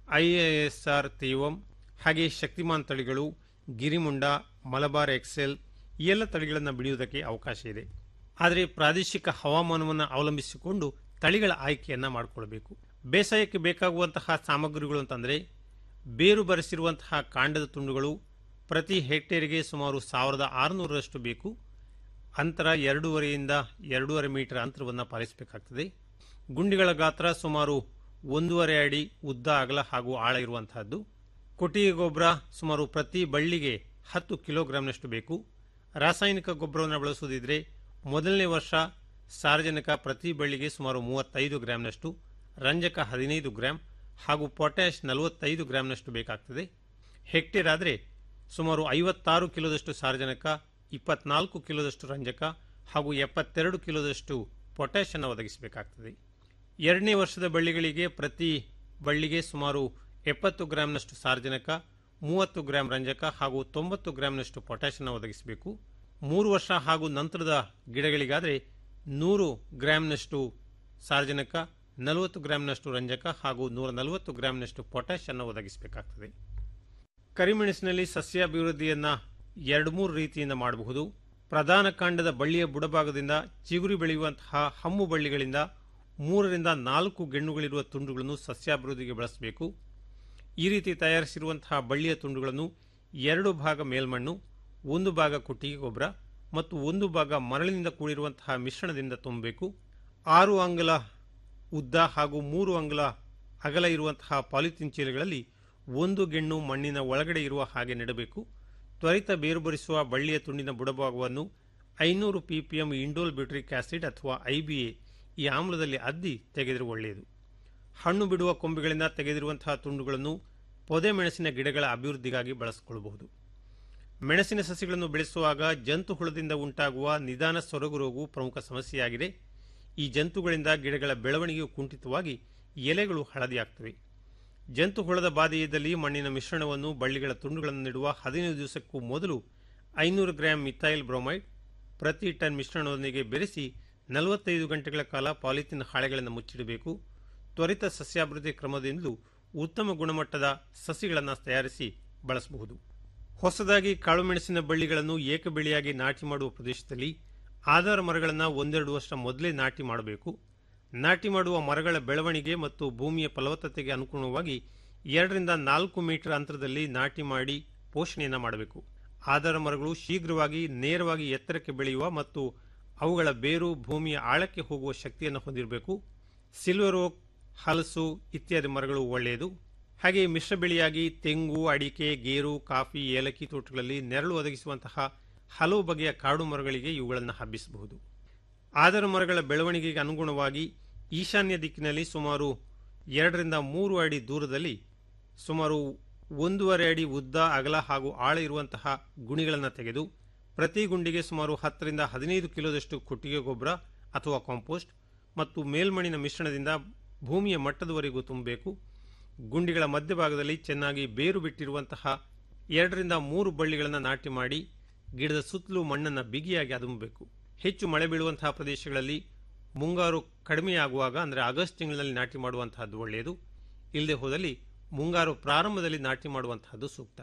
ಐಎಎಸ್ಆರ್ ತೇವಂ ಹಾಗೆ ಶಕ್ತಿಮಾನ್ ತಳಿಗಳು ಗಿರಿಮುಂಡ ಮಲಬಾರ್ ಎಕ್ಸೆಲ್ ಈ ಎಲ್ಲ ತಳಿಗಳನ್ನು ಬೆಳೆಯುವುದಕ್ಕೆ ಅವಕಾಶ ಇದೆ ಆದರೆ ಪ್ರಾದೇಶಿಕ ಹವಾಮಾನವನ್ನು ಅವಲಂಬಿಸಿಕೊಂಡು ತಳಿಗಳ ಆಯ್ಕೆಯನ್ನು ಮಾಡಿಕೊಳ್ಳಬೇಕು ಬೇಸಾಯಕ್ಕೆ ಬೇಕಾಗುವಂತಹ ಸಾಮಗ್ರಿಗಳು ಅಂತಂದರೆ ಬೇರು ಬರೆಸಿರುವಂತಹ ಕಾಂಡದ ತುಂಡುಗಳು ಪ್ರತಿ ಹೆಕ್ಟೇರಿಗೆ ಸುಮಾರು ಸಾವಿರದ ಆರುನೂರರಷ್ಟು ಬೇಕು ಅಂತರ ಎರಡೂವರೆಯಿಂದ ಎರಡೂವರೆ ಮೀಟರ್ ಅಂತರವನ್ನು ಪಾಲಿಸಬೇಕಾಗ್ತದೆ ಗುಂಡಿಗಳ ಗಾತ್ರ ಸುಮಾರು ಒಂದೂವರೆ ಅಡಿ ಉದ್ದ ಅಗಲ ಹಾಗೂ ಆಳ ಇರುವಂತಹದ್ದು ಕೊಟ್ಟಿಗೆ ಗೊಬ್ಬರ ಸುಮಾರು ಪ್ರತಿ ಬಳ್ಳಿಗೆ ಹತ್ತು ಕಿಲೋಗ್ರಾಂನಷ್ಟು ಬೇಕು ರಾಸಾಯನಿಕ ಗೊಬ್ಬರವನ್ನು ಬಳಸುವುದಿದ್ರೆ ಮೊದಲನೇ ವರ್ಷ ಸಾರ್ವಜನಿಕ ಪ್ರತಿ ಬಳ್ಳಿಗೆ ಸುಮಾರು ಮೂವತ್ತೈದು ಗ್ರಾಂನಷ್ಟು ರಂಜಕ ಹದಿನೈದು ಗ್ರಾಂ ಹಾಗೂ ಪೊಟ್ಯಾಷ್ ನಲವತ್ತೈದು ಗ್ರಾಂನಷ್ಟು ಬೇಕಾಗ್ತದೆ ಹೆಕ್ಟೇರ್ ಆದರೆ ಸುಮಾರು ಐವತ್ತಾರು ಕಿಲೋದಷ್ಟು ಸಾರಜನಕ ಇಪ್ಪತ್ನಾಲ್ಕು ಕಿಲೋದಷ್ಟು ರಂಜಕ ಹಾಗೂ ಎಪ್ಪತ್ತೆರಡು ಕಿಲೋದಷ್ಟು ಪೊಟ್ಯಾಷ್ ಅನ್ನು ಒದಗಿಸಬೇಕಾಗ್ತದೆ ಎರಡನೇ ವರ್ಷದ ಬಳ್ಳಿಗಳಿಗೆ ಪ್ರತಿ ಬಳ್ಳಿಗೆ ಸುಮಾರು ಎಪ್ಪತ್ತು ಗ್ರಾಂನಷ್ಟು ಸಾರಜನಕ ಮೂವತ್ತು ಗ್ರಾಂ ರಂಜಕ ಹಾಗೂ ತೊಂಬತ್ತು ಗ್ರಾಂನಷ್ಟು ಪೊಟ್ಯಾಷ್ ಅನ್ನು ಒದಗಿಸಬೇಕು ಮೂರು ವರ್ಷ ಹಾಗೂ ನಂತರದ ಗಿಡಗಳಿಗಾದರೆ ನೂರು ಗ್ರಾಂನಷ್ಟು ಸಾರಜನಕ ನಲವತ್ತು ಗ್ರಾಂನಷ್ಟು ರಂಜಕ ಹಾಗೂ ನೂರ ನಲವತ್ತು ಗ್ರಾಂನಷ್ಟು ಪೊಟ್ಯಾಷ್ ಅನ್ನು ಒದಗಿಸಬೇಕಾಗ್ತದೆ ಕರಿಮೆಣಸಿನಲ್ಲಿ ಸಸ್ಯಾಭಿವೃದ್ಧಿಯನ್ನ ಎರಡು ಮೂರು ರೀತಿಯಿಂದ ಮಾಡಬಹುದು ಪ್ರಧಾನ ಕಾಂಡದ ಬಳ್ಳಿಯ ಬುಡಭಾಗದಿಂದ ಚಿಗುರಿ ಬೆಳೆಯುವಂತಹ ಹಮ್ಮು ಬಳ್ಳಿಗಳಿಂದ ಮೂರರಿಂದ ನಾಲ್ಕು ಗೆಣ್ಣುಗಳಿರುವ ತುಂಡುಗಳನ್ನು ಸಸ್ಯಾಭಿವೃದ್ಧಿಗೆ ಬಳಸಬೇಕು ಈ ರೀತಿ ತಯಾರಿಸಿರುವಂತಹ ಬಳ್ಳಿಯ ತುಂಡುಗಳನ್ನು ಎರಡು ಭಾಗ ಮೇಲ್ಮಣ್ಣು ಒಂದು ಭಾಗ ಕೊಟ್ಟಿಗೆ ಗೊಬ್ಬರ ಮತ್ತು ಒಂದು ಭಾಗ ಮರಳಿನಿಂದ ಕೂಡಿರುವಂತಹ ಮಿಶ್ರಣದಿಂದ ತುಂಬಬೇಕು ಆರು ಅಂಗುಲ ಉದ್ದ ಹಾಗೂ ಮೂರು ಅಂಗುಲ ಅಗಲ ಇರುವಂತಹ ಪಾಲಿಥಿನ್ ಚೀಲಗಳಲ್ಲಿ ಒಂದು ಗೆಣ್ಣು ಮಣ್ಣಿನ ಒಳಗಡೆ ಇರುವ ಹಾಗೆ ನೆಡಬೇಕು ತ್ವರಿತ ಬೇರುಬರಿಸುವ ಬಳ್ಳಿಯ ತುಂಡಿನ ಬುಡಭಾಗವನ್ನು ಐನೂರು ಪಿಪಿಎಂ ಇಂಡೋಲ್ ಬ್ಯೂಟ್ರಿಕ್ ಆಸಿಡ್ ಅಥವಾ ಐಬಿಎ ಈ ಆಮ್ಲದಲ್ಲಿ ಅದ್ದಿ ತೆಗೆದರೆ ಒಳ್ಳೆಯದು ಹಣ್ಣು ಬಿಡುವ ಕೊಂಬೆಗಳಿಂದ ತೆಗೆದಿರುವಂತಹ ತುಂಡುಗಳನ್ನು ಪೊದೆ ಮೆಣಸಿನ ಗಿಡಗಳ ಅಭಿವೃದ್ಧಿಗಾಗಿ ಬಳಸಿಕೊಳ್ಳಬಹುದು ಮೆಣಸಿನ ಸಸಿಗಳನ್ನು ಬೆಳೆಸುವಾಗ ಜಂತು ಹುಳದಿಂದ ಉಂಟಾಗುವ ನಿಧಾನ ಸೊರಗು ರೋಗವು ಪ್ರಮುಖ ಸಮಸ್ಯೆಯಾಗಿದೆ ಈ ಜಂತುಗಳಿಂದ ಗಿಡಗಳ ಬೆಳವಣಿಗೆಯು ಕುಂಠಿತವಾಗಿ ಎಲೆಗಳು ಹಳದಿಯಾಗ್ತವೆ ಜಂತು ಹುಳದ ಬಾಧೆ ಇದ್ದಲ್ಲಿ ಮಣ್ಣಿನ ಮಿಶ್ರಣವನ್ನು ಬಳ್ಳಿಗಳ ತುಂಡುಗಳನ್ನು ನೆಡುವ ಹದಿನೈದು ದಿವಸಕ್ಕೂ ಮೊದಲು ಐನೂರು ಗ್ರಾಂ ಮಿಥೈಲ್ ಬ್ರೋಮೈಡ್ ಪ್ರತಿ ಟನ್ ಮಿಶ್ರಣದೊಂದಿಗೆ ಬೆರೆಸಿ ನಲವತ್ತೈದು ಗಂಟೆಗಳ ಕಾಲ ಪಾಲಿಥಿನ್ ಹಾಳೆಗಳನ್ನು ಮುಚ್ಚಿಡಬೇಕು ತ್ವರಿತ ಸಸ್ಯಾಭಿವೃದ್ಧಿ ಕ್ರಮದಿಂದಲೂ ಉತ್ತಮ ಗುಣಮಟ್ಟದ ಸಸಿಗಳನ್ನು ತಯಾರಿಸಿ ಬಳಸಬಹುದು ಹೊಸದಾಗಿ ಕಾಳುಮೆಣಸಿನ ಬಳ್ಳಿಗಳನ್ನು ಏಕಬೆಳೆಯಾಗಿ ನಾಟಿ ಮಾಡುವ ಪ್ರದೇಶದಲ್ಲಿ ಆಧಾರ ಮರಗಳನ್ನು ಒಂದೆರಡು ವರ್ಷ ಮೊದಲೇ ನಾಟಿ ಮಾಡಬೇಕು ನಾಟಿ ಮಾಡುವ ಮರಗಳ ಬೆಳವಣಿಗೆ ಮತ್ತು ಭೂಮಿಯ ಫಲವತ್ತತೆಗೆ ಅನುಗುಣವಾಗಿ ಎರಡರಿಂದ ನಾಲ್ಕು ಮೀಟರ್ ಅಂತರದಲ್ಲಿ ನಾಟಿ ಮಾಡಿ ಪೋಷಣೆಯನ್ನು ಮಾಡಬೇಕು ಆಧಾರ ಮರಗಳು ಶೀಘ್ರವಾಗಿ ನೇರವಾಗಿ ಎತ್ತರಕ್ಕೆ ಬೆಳೆಯುವ ಮತ್ತು ಅವುಗಳ ಬೇರು ಭೂಮಿಯ ಆಳಕ್ಕೆ ಹೋಗುವ ಶಕ್ತಿಯನ್ನು ಹೊಂದಿರಬೇಕು ಸಿಲ್ವರ್ ಓಕ್ ಹಲಸು ಇತ್ಯಾದಿ ಮರಗಳು ಒಳ್ಳೆಯದು ಹಾಗೆ ಮಿಶ್ರ ಬೆಳೆಯಾಗಿ ತೆಂಗು ಅಡಿಕೆ ಗೇರು ಕಾಫಿ ಏಲಕ್ಕಿ ತೋಟಗಳಲ್ಲಿ ನೆರಳು ಒದಗಿಸುವಂತಹ ಹಲವು ಬಗೆಯ ಕಾಡು ಮರಗಳಿಗೆ ಇವುಗಳನ್ನು ಹಬ್ಬಿಸಬಹುದು ಆಧಾರ ಮರಗಳ ಬೆಳವಣಿಗೆಗೆ ಅನುಗುಣವಾಗಿ ಈಶಾನ್ಯ ದಿಕ್ಕಿನಲ್ಲಿ ಸುಮಾರು ಎರಡರಿಂದ ಮೂರು ಅಡಿ ದೂರದಲ್ಲಿ ಸುಮಾರು ಒಂದೂವರೆ ಅಡಿ ಉದ್ದ ಅಗಲ ಹಾಗೂ ಆಳ ಇರುವಂತಹ ಗುಣಿಗಳನ್ನು ತೆಗೆದು ಪ್ರತಿ ಗುಂಡಿಗೆ ಸುಮಾರು ಹತ್ತರಿಂದ ಹದಿನೈದು ಕಿಲೋದಷ್ಟು ಕೊಟ್ಟಿಗೆ ಗೊಬ್ಬರ ಅಥವಾ ಕಾಂಪೋಸ್ಟ್ ಮತ್ತು ಮೇಲ್ಮಣ್ಣಿನ ಮಿಶ್ರಣದಿಂದ ಭೂಮಿಯ ಮಟ್ಟದವರೆಗೂ ತುಂಬಬೇಕು ಗುಂಡಿಗಳ ಮಧ್ಯಭಾಗದಲ್ಲಿ ಚೆನ್ನಾಗಿ ಬೇರು ಬಿಟ್ಟಿರುವಂತಹ ಎರಡರಿಂದ ಮೂರು ಬಳ್ಳಿಗಳನ್ನು ನಾಟಿ ಮಾಡಿ ಗಿಡದ ಸುತ್ತಲೂ ಮಣ್ಣನ್ನು ಬಿಗಿಯಾಗಿ ಅದುಮಬೇಕು ಹೆಚ್ಚು ಮಳೆ ಬೀಳುವಂತಹ ಪ್ರದೇಶಗಳಲ್ಲಿ ಮುಂಗಾರು ಕಡಿಮೆಯಾಗುವಾಗ ಅಂದರೆ ಆಗಸ್ಟ್ ತಿಂಗಳಿನಲ್ಲಿ ನಾಟಿ ಮಾಡುವಂತಹದ್ದು ಒಳ್ಳೆಯದು ಇಲ್ಲದೆ ಹೋದಲ್ಲಿ ಮುಂಗಾರು ಪ್ರಾರಂಭದಲ್ಲಿ ನಾಟಿ ಮಾಡುವಂತಹದ್ದು ಸೂಕ್ತ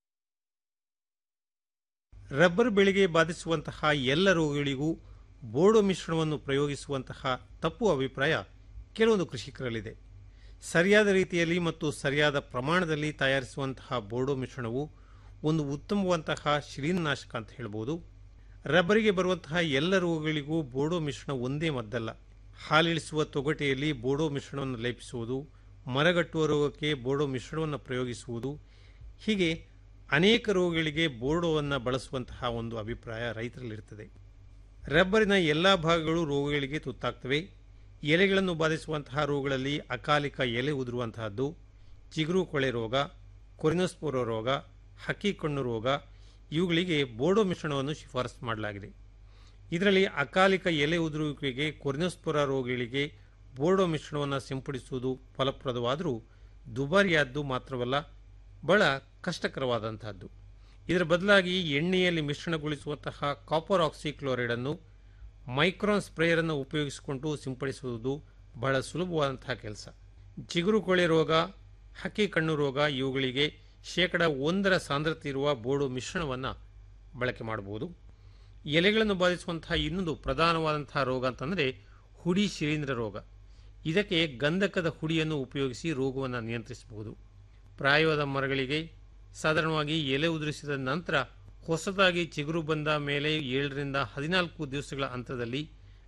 ರಬ್ಬರ್ ಬೆಳೆಗೆ ಬಾಧಿಸುವಂತಹ ಎಲ್ಲ ರೋಗಗಳಿಗೂ ಬೋರ್ಡೋ ಮಿಶ್ರಣವನ್ನು ಪ್ರಯೋಗಿಸುವಂತಹ ತಪ್ಪು ಅಭಿಪ್ರಾಯ ಕೆಲವೊಂದು ಕೃಷಿಕರಲ್ಲಿದೆ ಸರಿಯಾದ ರೀತಿಯಲ್ಲಿ ಮತ್ತು ಸರಿಯಾದ ಪ್ರಮಾಣದಲ್ಲಿ ತಯಾರಿಸುವಂತಹ ಬೋರ್ಡೋ ಮಿಶ್ರಣವು ಒಂದು ಉತ್ತಮವಂತಹ ಶಿಲೀನಾಶಕ ಅಂತ ಹೇಳ್ಬೋದು ರಬ್ಬರಿಗೆ ಬರುವಂತಹ ಎಲ್ಲ ರೋಗಗಳಿಗೂ ಬೋಡೋ ಮಿಶ್ರಣ ಒಂದೇ ಮದ್ದಲ್ಲ ಹಾಲಿಳಿಸುವ ತೊಗಟೆಯಲ್ಲಿ ಬೋಡೋ ಮಿಶ್ರಣವನ್ನು ಲೇಪಿಸುವುದು ಮರಗಟ್ಟುವ ರೋಗಕ್ಕೆ ಬೋಡೋ ಮಿಶ್ರಣವನ್ನು ಪ್ರಯೋಗಿಸುವುದು ಹೀಗೆ ಅನೇಕ ರೋಗಗಳಿಗೆ ಬೋರ್ಡೋವನ್ನು ಬಳಸುವಂತಹ ಒಂದು ಅಭಿಪ್ರಾಯ ರೈತರಲ್ಲಿರ್ತದೆ ರಬ್ಬರಿನ ಎಲ್ಲ ಭಾಗಗಳು ರೋಗಗಳಿಗೆ ತುತ್ತಾಗ್ತವೆ ಎಲೆಗಳನ್ನು ಬಾಧಿಸುವಂತಹ ರೋಗಗಳಲ್ಲಿ ಅಕಾಲಿಕ ಎಲೆ ಉದುರುವಂತಹದ್ದು ಚಿಗುರು ಕೊಳೆ ರೋಗ ಕೊರಿನೋಸ್ಪೋರೋ ರೋಗ ಹಕ್ಕಿ ಕಣ್ಣು ರೋಗ ಇವುಗಳಿಗೆ ಬೋಡೋ ಮಿಶ್ರಣವನ್ನು ಶಿಫಾರಸು ಮಾಡಲಾಗಿದೆ ಇದರಲ್ಲಿ ಅಕಾಲಿಕ ಎಲೆ ಉದುರುವಿಕೆಗೆ ಕೊರಿನೋಸ್ಪೊರ ರೋಗಗಳಿಗೆ ಬೋರ್ಡೋ ಮಿಶ್ರಣವನ್ನು ಸಿಂಪಡಿಸುವುದು ಫಲಪ್ರದವಾದರೂ ದುಬಾರಿಯಾದ್ದು ಮಾತ್ರವಲ್ಲ ಬಹಳ ಕಷ್ಟಕರವಾದಂತಹದ್ದು ಇದರ ಬದಲಾಗಿ ಎಣ್ಣೆಯಲ್ಲಿ ಮಿಶ್ರಣಗೊಳಿಸುವಂತಹ ಕಾಪರ್ ಆಕ್ಸಿಕ್ಲೋರೈಡ್ ಅನ್ನು ಮೈಕ್ರಾನ್ ಸ್ಪ್ರೇಯರ್ ಅನ್ನು ಉಪಯೋಗಿಸಿಕೊಂಡು ಸಿಂಪಡಿಸುವುದು ಬಹಳ ಸುಲಭವಾದಂತಹ ಕೆಲಸ ಚಿಗುರು ಕೊಳೆ ರೋಗ ಹಕ್ಕಿ ಕಣ್ಣು ರೋಗ ಇವುಗಳಿಗೆ ಶೇಕಡ ಒಂದರ ಸಾಂದ್ರತೆ ಇರುವ ಬೋರ್ಡು ಮಿಶ್ರಣವನ್ನು ಬಳಕೆ ಮಾಡಬಹುದು ಎಲೆಗಳನ್ನು ಬಾಧಿಸುವಂತಹ ಇನ್ನೊಂದು ಪ್ರಧಾನವಾದಂತಹ ರೋಗ ಅಂತಂದರೆ ಹುಡಿ ಶಿಲೀಂಧ್ರ ರೋಗ ಇದಕ್ಕೆ ಗಂಧಕದ ಹುಡಿಯನ್ನು ಉಪಯೋಗಿಸಿ ರೋಗವನ್ನು ನಿಯಂತ್ರಿಸಬಹುದು ಪ್ರಾಯವಾದ ಮರಗಳಿಗೆ ಸಾಧಾರಣವಾಗಿ ಎಲೆ ಉದುರಿಸಿದ ನಂತರ ಹೊಸದಾಗಿ ಚಿಗುರು ಬಂದ ಮೇಲೆ ಏಳರಿಂದ ಹದಿನಾಲ್ಕು ದಿವಸಗಳ ಅಂತರದಲ್ಲಿ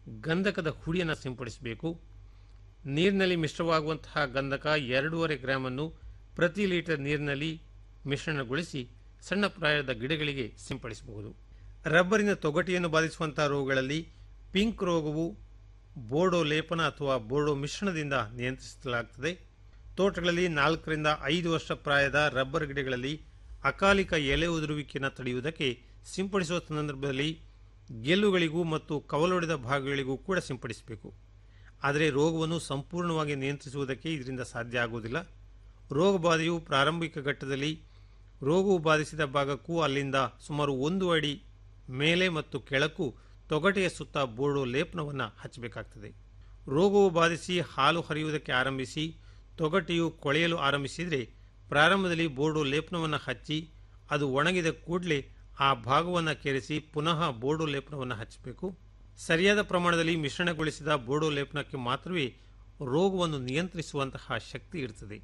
ಗಂಧಕದ ಹುಡಿಯನ್ನು ಸಿಂಪಡಿಸಬೇಕು ನೀರಿನಲ್ಲಿ ಮಿಶ್ರವಾಗುವಂತಹ ಗಂಧಕ ಎರಡೂವರೆ ಗ್ರಾಮನ್ನು ಪ್ರತಿ ಲೀಟರ್ ನೀರಿನಲ್ಲಿ ಮಿಶ್ರಣಗೊಳಿಸಿ ಸಣ್ಣ ಪ್ರಾಯದ ಗಿಡಗಳಿಗೆ ಸಿಂಪಡಿಸಬಹುದು ರಬ್ಬರಿನ ತೊಗಟೆಯನ್ನು ಬಾಧಿಸುವಂತಹ ರೋಗಗಳಲ್ಲಿ ಪಿಂಕ್ ರೋಗವು ಬೋರ್ಡೋ ಲೇಪನ ಅಥವಾ ಬೋರ್ಡೋ ಮಿಶ್ರಣದಿಂದ ನಿಯಂತ್ರಿಸಲಾಗುತ್ತದೆ ತೋಟಗಳಲ್ಲಿ ನಾಲ್ಕರಿಂದ ಐದು ವರ್ಷ ಪ್ರಾಯದ ರಬ್ಬರ್ ಗಿಡಗಳಲ್ಲಿ ಅಕಾಲಿಕ ಎಲೆ ಉದುರುವಿಕೆಯನ್ನು ತಡೆಯುವುದಕ್ಕೆ ಸಿಂಪಡಿಸುವ ಸಂದರ್ಭದಲ್ಲಿ ಗೆಲ್ಲುಗಳಿಗೂ ಮತ್ತು ಕವಲೊಡೆದ ಭಾಗಗಳಿಗೂ ಕೂಡ ಸಿಂಪಡಿಸಬೇಕು ಆದರೆ ರೋಗವನ್ನು ಸಂಪೂರ್ಣವಾಗಿ ನಿಯಂತ್ರಿಸುವುದಕ್ಕೆ ಇದರಿಂದ ಸಾಧ್ಯ ಆಗುವುದಿಲ್ಲ ರೋಗ ಬಾಧೆಯು ಪ್ರಾರಂಭಿಕ ಘಟ್ಟದಲ್ಲಿ ರೋಗವು ಬಾಧಿಸಿದ ಭಾಗಕ್ಕೂ ಅಲ್ಲಿಂದ ಸುಮಾರು ಒಂದು ಅಡಿ ಮೇಲೆ ಮತ್ತು ಕೆಳಕ್ಕೂ ತೊಗಟೆಯ ಸುತ್ತ ಬೋರ್ಡೋ ಲೇಪನವನ್ನು ಹಚ್ಚಬೇಕಾಗ್ತದೆ ರೋಗವು ಬಾಧಿಸಿ ಹಾಲು ಹರಿಯುವುದಕ್ಕೆ ಆರಂಭಿಸಿ ತೊಗಟೆಯು ಕೊಳೆಯಲು ಆರಂಭಿಸಿದರೆ ಪ್ರಾರಂಭದಲ್ಲಿ ಬೋರ್ಡೋ ಲೇಪನವನ್ನು ಹಚ್ಚಿ ಅದು ಒಣಗಿದ ಕೂಡಲೇ ಆ ಭಾಗವನ್ನು ಕೆರೆಸಿ ಪುನಃ ಬೋರ್ಡೋ ಲೇಪನವನ್ನು ಹಚ್ಚಬೇಕು ಸರಿಯಾದ ಪ್ರಮಾಣದಲ್ಲಿ ಮಿಶ್ರಣಗೊಳಿಸಿದ ಬೋರ್ಡೋ ಲೇಪನಕ್ಕೆ ಮಾತ್ರವೇ ರೋಗವನ್ನು ನಿಯಂತ್ರಿಸುವಂತಹ ಶಕ್ತಿ ಇರ್ತದೆ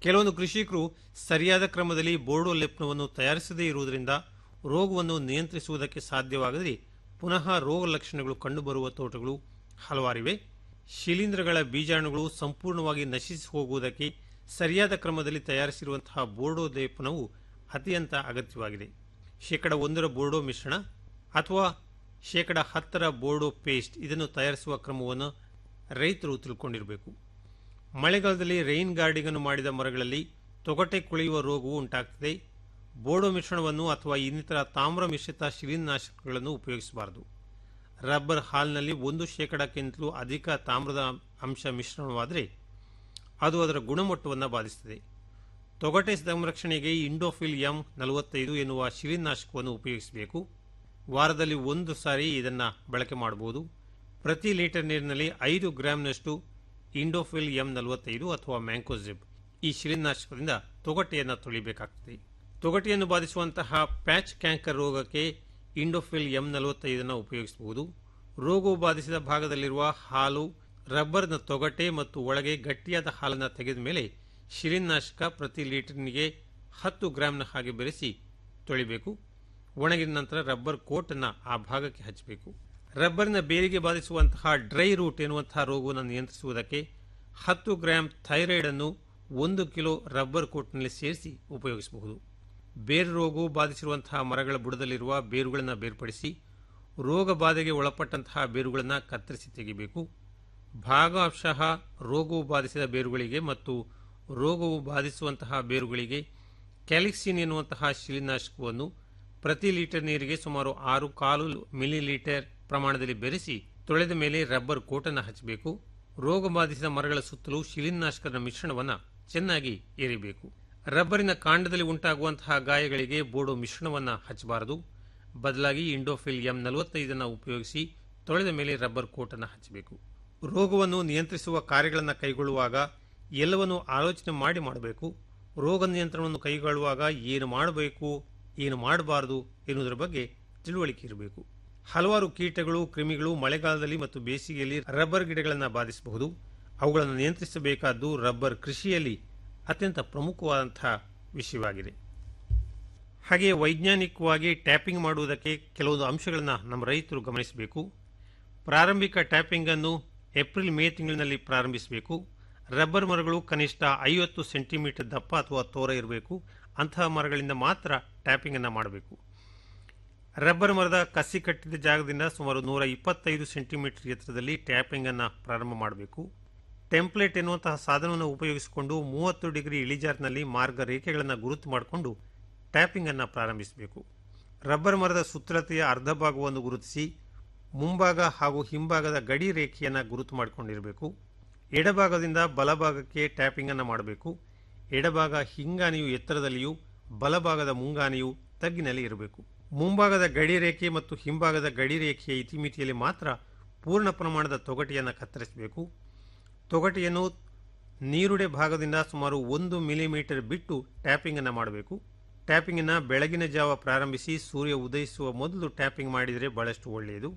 ಕೆಲವೊಂದು ಕೃಷಿಕರು ಸರಿಯಾದ ಕ್ರಮದಲ್ಲಿ ಬೋರ್ಡೋ ಲೆಪ್ನವನ್ನು ತಯಾರಿಸದೇ ಇರುವುದರಿಂದ ರೋಗವನ್ನು ನಿಯಂತ್ರಿಸುವುದಕ್ಕೆ ಸಾಧ್ಯವಾಗದೆ ಪುನಃ ರೋಗ ಲಕ್ಷಣಗಳು ಕಂಡುಬರುವ ತೋಟಗಳು ಹಲವಾರಿವೆ ಶಿಲೀಂಧ್ರಗಳ ಬೀಜಾಣುಗಳು ಸಂಪೂರ್ಣವಾಗಿ ನಶಿಸಿ ಹೋಗುವುದಕ್ಕೆ ಸರಿಯಾದ ಕ್ರಮದಲ್ಲಿ ತಯಾರಿಸಿರುವಂತಹ ಬೋರ್ಡೋ ಲೇಪನವು ಅತ್ಯಂತ ಅಗತ್ಯವಾಗಿದೆ ಶೇಕಡ ಒಂದರ ಬೋರ್ಡೋ ಮಿಶ್ರಣ ಅಥವಾ ಶೇಕಡ ಹತ್ತರ ಬೋರ್ಡೋ ಪೇಸ್ಟ್ ಇದನ್ನು ತಯಾರಿಸುವ ಕ್ರಮವನ್ನು ರೈತರು ತಿಳ್ಕೊಂಡಿರಬೇಕು ಮಳೆಗಾಲದಲ್ಲಿ ರೈನ್ ಗಾರ್ಡಿಂಗ್ ಅನ್ನು ಮಾಡಿದ ಮರಗಳಲ್ಲಿ ತೊಗಟೆ ಕುಳಿಯುವ ರೋಗವು ಉಂಟಾಗ್ತದೆ ಬೋರ್ಡೋ ಮಿಶ್ರಣವನ್ನು ಅಥವಾ ಇನ್ನಿತರ ತಾಮ್ರ ಮಿಶ್ರಿತ ಶಿಲೀನಾಶಕಗಳನ್ನು ಉಪಯೋಗಿಸಬಾರದು ರಬ್ಬರ್ ಹಾಲ್ನಲ್ಲಿ ಒಂದು ಶೇಕಡಕ್ಕಿಂತಲೂ ಅಧಿಕ ತಾಮ್ರದ ಅಂಶ ಮಿಶ್ರಣವಾದರೆ ಅದು ಅದರ ಗುಣಮಟ್ಟವನ್ನು ಬಾಧಿಸುತ್ತದೆ ತೊಗಟೆ ಸಂರಕ್ಷಣೆಗೆ ಇಂಡೋಫಿಲ್ ಎಂ ನಲವತ್ತೈದು ಎನ್ನುವ ಶಿಲೀನಾಶಕವನ್ನು ಉಪಯೋಗಿಸಬೇಕು ವಾರದಲ್ಲಿ ಒಂದು ಸಾರಿ ಇದನ್ನು ಬಳಕೆ ಮಾಡಬಹುದು ಪ್ರತಿ ಲೀಟರ್ ನೀರಿನಲ್ಲಿ ಐದು ಗ್ರಾಂನಷ್ಟು ಇಂಡೋಫಿಲ್ ಎಂ ನಲವತ್ತೈದು ಅಥವಾ ಮ್ಯಾಂಕೋಜಿಬ್ ಈ ಶಿಲೀನಾಶಕದಿಂದ ತೊಗಟೆಯನ್ನು ತೊಳಿಬೇಕಾಗ್ತದೆ ತೊಗಟೆಯನ್ನು ಬಾಧಿಸುವಂತಹ ಪ್ಯಾಚ್ ಕ್ಯಾಂಕರ್ ರೋಗಕ್ಕೆ ಇಂಡೋಫಿಲ್ ಎಂ ನಲವತ್ತೈದನ್ನು ಉಪಯೋಗಿಸಬಹುದು ರೋಗವು ಬಾಧಿಸಿದ ಭಾಗದಲ್ಲಿರುವ ಹಾಲು ರಬ್ಬರ್ನ ತೊಗಟೆ ಮತ್ತು ಒಳಗೆ ಗಟ್ಟಿಯಾದ ಹಾಲನ್ನು ತೆಗೆದ ಮೇಲೆ ಶಿಲೀನಾಶಕ ಪ್ರತಿ ಲೀಟರ್ನಿಗೆ ಹತ್ತು ಗ್ರಾಂನ ಹಾಗೆ ಬೆರೆಸಿ ತೊಳಿಬೇಕು ಒಣಗಿದ ನಂತರ ರಬ್ಬರ್ ಕೋಟನ್ನು ಆ ಭಾಗಕ್ಕೆ ಹಚ್ಚಬೇಕು ರಬ್ಬರ್ನ ಬೇರಿಗೆ ಬಾಧಿಸುವಂತಹ ಡ್ರೈ ರೂಟ್ ಎನ್ನುವಂತಹ ರೋಗವನ್ನು ನಿಯಂತ್ರಿಸುವುದಕ್ಕೆ ಹತ್ತು ಗ್ರಾಂ ಥೈರಾಯ್ಡ್ ಅನ್ನು ಒಂದು ಕಿಲೋ ರಬ್ಬರ್ ಕೋಟ್ನಲ್ಲಿ ಸೇರಿಸಿ ಉಪಯೋಗಿಸಬಹುದು ಬೇರು ರೋಗವು ಬಾಧಿಸಿರುವಂತಹ ಮರಗಳ ಬುಡದಲ್ಲಿರುವ ಬೇರುಗಳನ್ನು ಬೇರ್ಪಡಿಸಿ ರೋಗ ಬಾಧೆಗೆ ಒಳಪಟ್ಟಂತಹ ಬೇರುಗಳನ್ನು ಕತ್ತರಿಸಿ ತೆಗೆಯಬೇಕು ಭಾಗಶಃ ರೋಗವು ಬಾಧಿಸಿದ ಬೇರುಗಳಿಗೆ ಮತ್ತು ರೋಗವು ಬಾಧಿಸುವಂತಹ ಬೇರುಗಳಿಗೆ ಕ್ಯಾಲಿಕ್ಸಿನ್ ಎನ್ನುವಂತಹ ಶಿಲೀನಾಶಕವನ್ನು ಪ್ರತಿ ಲೀಟರ್ ನೀರಿಗೆ ಸುಮಾರು ಆರು ಕಾಲು ಮಿಲಿ ಲೀಟರ್ ಪ್ರಮಾಣದಲ್ಲಿ ಬೆರೆಸಿ ತೊಳೆದ ಮೇಲೆ ರಬ್ಬರ್ ಕೋಟನ್ನು ಹಚ್ಚಬೇಕು ರೋಗ ಬಾಧಿಸಿದ ಮರಗಳ ಸುತ್ತಲೂ ಶಿಲೀನಾಶಕದ ಮಿಶ್ರಣವನ್ನು ಚೆನ್ನಾಗಿ ಏರಿಬೇಕು ರಬ್ಬರಿನ ಕಾಂಡದಲ್ಲಿ ಉಂಟಾಗುವಂತಹ ಗಾಯಗಳಿಗೆ ಬೋರ್ಡೋ ಮಿಶ್ರಣವನ್ನು ಹಚ್ಚಬಾರದು ಬದಲಾಗಿ ಇಂಡೋಫಿಲ್ ಎಂ ನಲವತ್ತೈದನ್ನು ಉಪಯೋಗಿಸಿ ತೊಳೆದ ಮೇಲೆ ರಬ್ಬರ್ ಕೋಟನ್ನು ಹಚ್ಚಬೇಕು ರೋಗವನ್ನು ನಿಯಂತ್ರಿಸುವ ಕಾರ್ಯಗಳನ್ನು ಕೈಗೊಳ್ಳುವಾಗ ಎಲ್ಲವನ್ನು ಆಲೋಚನೆ ಮಾಡಿ ಮಾಡಬೇಕು ರೋಗ ನಿಯಂತ್ರಣವನ್ನು ಕೈಗೊಳ್ಳುವಾಗ ಏನು ಮಾಡಬೇಕು ಏನು ಮಾಡಬಾರದು ಎನ್ನುವುದರ ಬಗ್ಗೆ ತಿಳುವಳಿಕೆ ಇರಬೇಕು ಹಲವಾರು ಕೀಟಗಳು ಕ್ರಿಮಿಗಳು ಮಳೆಗಾಲದಲ್ಲಿ ಮತ್ತು ಬೇಸಿಗೆಯಲ್ಲಿ ರಬ್ಬರ್ ಗಿಡಗಳನ್ನು ಬಾಧಿಸಬಹುದು ಅವುಗಳನ್ನು ನಿಯಂತ್ರಿಸಬೇಕಾದ್ದು ರಬ್ಬರ್ ಕೃಷಿಯಲ್ಲಿ ಅತ್ಯಂತ ಪ್ರಮುಖವಾದಂತಹ ವಿಷಯವಾಗಿದೆ ಹಾಗೆಯೇ ವೈಜ್ಞಾನಿಕವಾಗಿ ಟ್ಯಾಪಿಂಗ್ ಮಾಡುವುದಕ್ಕೆ ಕೆಲವೊಂದು ಅಂಶಗಳನ್ನು ನಮ್ಮ ರೈತರು ಗಮನಿಸಬೇಕು ಪ್ರಾರಂಭಿಕ ಟ್ಯಾಪಿಂಗ್ ಅನ್ನು ಏಪ್ರಿಲ್ ಮೇ ತಿಂಗಳಿನಲ್ಲಿ ಪ್ರಾರಂಭಿಸಬೇಕು ರಬ್ಬರ್ ಮರಗಳು ಕನಿಷ್ಠ ಐವತ್ತು ಸೆಂಟಿಮೀಟರ್ ದಪ್ಪ ಅಥವಾ ತೋರ ಇರಬೇಕು ಅಂತಹ ಮರಗಳಿಂದ ಮಾತ್ರ ಟ್ಯಾಪಿಂಗ್ ಅನ್ನು ಮಾಡಬೇಕು ರಬ್ಬರ್ ಮರದ ಕಸಿ ಕಟ್ಟಿದ ಜಾಗದಿಂದ ಸುಮಾರು ನೂರ ಇಪ್ಪತ್ತೈದು ಸೆಂಟಿಮೀಟರ್ ಎತ್ತರದಲ್ಲಿ ಟ್ಯಾಪಿಂಗ್ ಅನ್ನು ಪ್ರಾರಂಭ ಮಾಡಬೇಕು ಟೆಂಪ್ಲೇಟ್ ಎನ್ನುವಂತಹ ಸಾಧನವನ್ನು ಉಪಯೋಗಿಸಿಕೊಂಡು ಮೂವತ್ತು ಡಿಗ್ರಿ ಇಳಿಜಾರಿನಲ್ಲಿ ಮಾರ್ಗ ರೇಖೆಗಳನ್ನು ಗುರುತು ಮಾಡಿಕೊಂಡು ಟ್ಯಾಪಿಂಗ್ ಅನ್ನು ಪ್ರಾರಂಭಿಸಬೇಕು ರಬ್ಬರ್ ಮರದ ಸುತ್ತಳತೆಯ ಅರ್ಧ ಭಾಗವನ್ನು ಗುರುತಿಸಿ ಮುಂಭಾಗ ಹಾಗೂ ಹಿಂಭಾಗದ ಗಡಿ ರೇಖೆಯನ್ನು ಗುರುತು ಮಾಡಿಕೊಂಡಿರಬೇಕು ಎಡಭಾಗದಿಂದ ಬಲಭಾಗಕ್ಕೆ ಟ್ಯಾಪಿಂಗ್ ಅನ್ನು ಮಾಡಬೇಕು ಎಡಭಾಗ ಹಿಂಗಾನಿಯು ಎತ್ತರದಲ್ಲಿಯೂ ಬಲಭಾಗದ ಮುಂಗಾನಿಯು ತಗ್ಗಿನಲ್ಲಿ ಇರಬೇಕು ಮುಂಭಾಗದ ಗಡಿ ರೇಖೆ ಮತ್ತು ಹಿಂಭಾಗದ ಗಡಿ ರೇಖೆಯ ಇತಿಮಿತಿಯಲ್ಲಿ ಮಾತ್ರ ಪೂರ್ಣ ಪ್ರಮಾಣದ ತೊಗಟೆಯನ್ನು ಕತ್ತರಿಸಬೇಕು ತೊಗಟೆಯನ್ನು ನೀರುಡೆ ಭಾಗದಿಂದ ಸುಮಾರು ಒಂದು ಮಿಲಿಮೀಟರ್ ಬಿಟ್ಟು ಟ್ಯಾಪಿಂಗ್ ಅನ್ನು ಮಾಡಬೇಕು ಟ್ಯಾಪಿಂಗ್ ಅನ್ನು ಬೆಳಗಿನ ಜಾವ ಪ್ರಾರಂಭಿಸಿ ಸೂರ್ಯ ಉದಯಿಸುವ ಮೊದಲು ಟ್ಯಾಪಿಂಗ್ ಮಾಡಿದರೆ ಬಹಳಷ್ಟು ಒಳ್ಳೆಯದು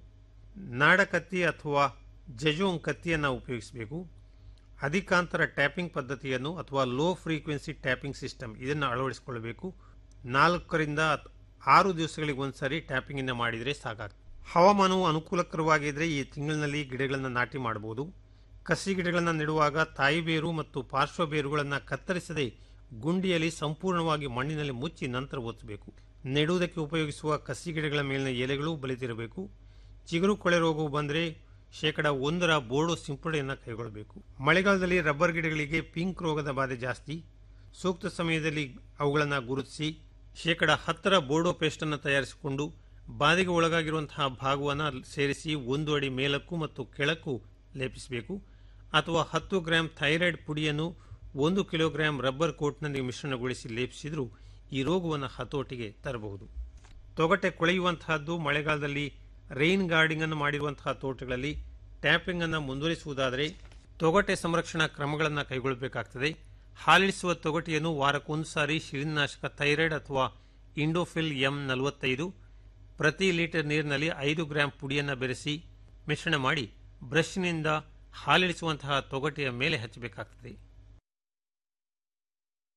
ನಾಡಕತ್ತಿ ಅಥವಾ ಜಜೋಂಗ್ ಕತ್ತಿಯನ್ನು ಉಪಯೋಗಿಸಬೇಕು ಅಧಿಕಾಂತರ ಟ್ಯಾಪಿಂಗ್ ಪದ್ಧತಿಯನ್ನು ಅಥವಾ ಲೋ ಫ್ರೀಕ್ವೆನ್ಸಿ ಟ್ಯಾಪಿಂಗ್ ಸಿಸ್ಟಮ್ ಇದನ್ನು ಅಳವಡಿಸಿಕೊಳ್ಳಬೇಕು ನಾಲ್ಕರಿಂದ ಆರು ದಿವಸಗಳಿಗೆ ಒಂದ್ಸರಿ ಟ್ಯಾಪಿಂಗ್ ಅನ್ನು ಮಾಡಿದರೆ ಸಾಕಾಗ್ತದೆ ಹವಾಮಾನವು ಅನುಕೂಲಕರವಾಗಿದ್ದರೆ ಈ ತಿಂಗಳಿನಲ್ಲಿ ಗಿಡಗಳನ್ನು ನಾಟಿ ಮಾಡಬಹುದು ಕಸಿ ಗಿಡಗಳನ್ನು ನೆಡುವಾಗ ತಾಯಿ ಬೇರು ಮತ್ತು ಪಾರ್ಶ್ವ ಬೇರುಗಳನ್ನು ಕತ್ತರಿಸದೆ ಗುಂಡಿಯಲ್ಲಿ ಸಂಪೂರ್ಣವಾಗಿ ಮಣ್ಣಿನಲ್ಲಿ ಮುಚ್ಚಿ ನಂತರ ಒತ್ತಬೇಕು ನೆಡುವುದಕ್ಕೆ ಉಪಯೋಗಿಸುವ ಕಸಿ ಗಿಡಗಳ ಮೇಲಿನ ಎಲೆಗಳು ಬಲಿತಿರಬೇಕು ಚಿಗುರು ಕೊಳೆ ರೋಗವು ಬಂದರೆ ಶೇಕಡ ಒಂದರ ಬೋರ್ಡೋ ಸಿಂಪಡಣೆಯನ್ನು ಕೈಗೊಳ್ಳಬೇಕು ಮಳೆಗಾಲದಲ್ಲಿ ರಬ್ಬರ್ ಗಿಡಗಳಿಗೆ ಪಿಂಕ್ ರೋಗದ ಬಾಧೆ ಜಾಸ್ತಿ ಸೂಕ್ತ ಸಮಯದಲ್ಲಿ ಅವುಗಳನ್ನು ಗುರುತಿಸಿ ಶೇಕಡ ಹತ್ತರ ಬೋರ್ಡೋ ಪೇಸ್ಟನ್ನು ತಯಾರಿಸಿಕೊಂಡು ಬಾಧೆಗೆ ಒಳಗಾಗಿರುವಂತಹ ಭಾಗವನ್ನು ಸೇರಿಸಿ ಒಂದು ಅಡಿ ಮೇಲಕ್ಕೂ ಮತ್ತು ಕೆಳಕ್ಕೂ ಲೇಪಿಸಬೇಕು ಅಥವಾ ಹತ್ತು ಗ್ರಾಂ ಥೈರಾಯ್ಡ್ ಪುಡಿಯನ್ನು ಒಂದು ಕಿಲೋಗ್ರಾಂ ರಬ್ಬರ್ ಕೋಟ್ನಲ್ಲಿ ಮಿಶ್ರಣಗೊಳಿಸಿ ಲೇಪಿಸಿದರೂ ಈ ರೋಗವನ್ನು ಹತೋಟಿಗೆ ತರಬಹುದು ತೊಗಟೆ ಕೊಳೆಯುವಂತಹದ್ದು ಮಳೆಗಾಲದಲ್ಲಿ ರೈನ್ ಗಾರ್ಡಿಂಗ್ ಅನ್ನು ಮಾಡಿರುವಂತಹ ತೋಟಗಳಲ್ಲಿ ಟ್ಯಾಪಿಂಗ್ ಅನ್ನು ಮುಂದುವರಿಸುವುದಾದರೆ ತೊಗಟೆ ಸಂರಕ್ಷಣಾ ಕ್ರಮಗಳನ್ನು ಕೈಗೊಳ್ಳಬೇಕಾಗ್ತದೆ ಹಾಲಿಡಿಸುವ ತೊಗಟೆಯನ್ನು ವಾರಕ್ಕೊಂದು ಸಾರಿ ಶಿಲೀನಾಶಕ ಥೈರಾಯ್ಡ್ ಅಥವಾ ಇಂಡೋಫಿಲ್ ಎಂ ನಲವತ್ತೈದು ಪ್ರತಿ ಲೀಟರ್ ನೀರಿನಲ್ಲಿ ಐದು ಗ್ರಾಂ ಪುಡಿಯನ್ನು ಬೆರೆಸಿ ಮಿಶ್ರಣ ಮಾಡಿ ಬ್ರಷ್ನಿಂದ ಹಾಲಿಡಿಸುವಂತಹ ತೊಗಟೆಯ ಮೇಲೆ ಹಚ್ಚಬೇಕಾಗ್ತದೆ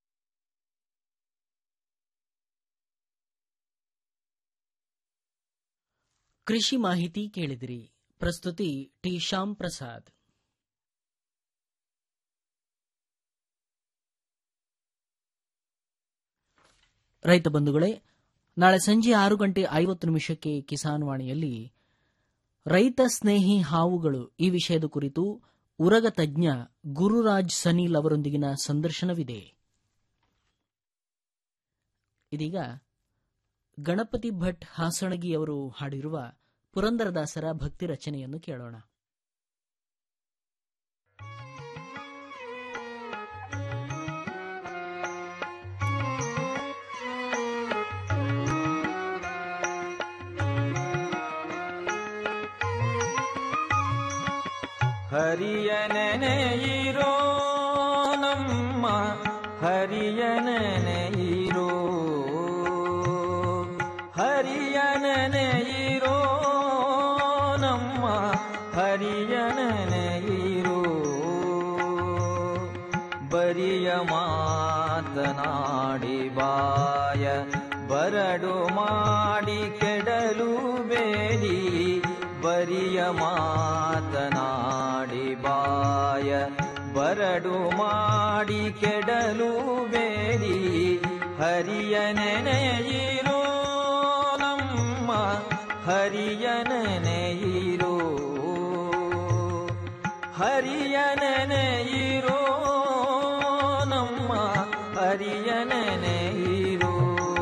ಕೃಷಿ ಮಾಹಿತಿ ಕೇಳಿದಿರಿ ಪ್ರಸ್ತುತಿ ಟಿ ಶ್ಯಾಮ್ ಪ್ರಸಾದ್ ರೈತ ಬಂಧುಗಳೇ ನಾಳೆ ಸಂಜೆ ಆರು ಗಂಟೆ ಐವತ್ತು ನಿಮಿಷಕ್ಕೆ ಕಿಸಾನ್ ವಾಣಿಯಲ್ಲಿ ರೈತ ಸ್ನೇಹಿ ಹಾವುಗಳು ಈ ವಿಷಯದ ಕುರಿತು ಉರಗ ತಜ್ಞ ಗುರುರಾಜ್ ಸನೀಲ್ ಅವರೊಂದಿಗಿನ ಸಂದರ್ಶನವಿದೆ ಇದೀಗ ಗಣಪತಿ ಭಟ್ ಹಾಸಣಗಿ ಅವರು ಹಾಡಿರುವ ಪುರಂದರದಾಸರ ಭಕ್ತಿ ರಚನೆಯನ್ನು ಕೇಳೋಣ ಹರಿಯ ನೆನೆಯಿರೋ ನಮ್ಮ ಹರಿಯ ನೆನೆಯಿರೋ ಹರಿಯ ನೆನೆಯಿರೋ ನಮ್ಮ ಹರಿಯ ನೆನೆಯಿರೋ ಬರಿಯ ಮಾತನಾಡಿ ಬಾಯ ಬರಡು ಮಾಡಿ ಕೆಡಲು ಬೇಡಿ ಬರಿಯ ಮಾತನಾಡಿ ಬಾಯ ಬರಡು ಮಾಡಿ ಕೆಡಲು ಬೇಡಿ ಹರಿಯ ನೆನೆಯಿರೋ ನಮ್ಮ ಹರಿಯ ನೆನೆಯಿರೋ ಹರಿಯ ನೆನೆಯಿರೋ ನಮ್ಮ ಹರಿಯ ನೆನೆಯಿರೋ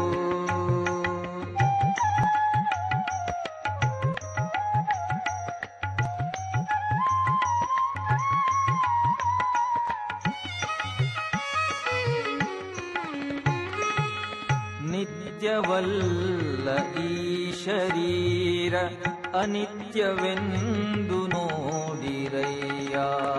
ನಿತ್ಯವಲ್ಲ ಈ ಶರೀರ ಅನಿತ್ಯವೆಂದು ನೋಡಿರಯ್ಯ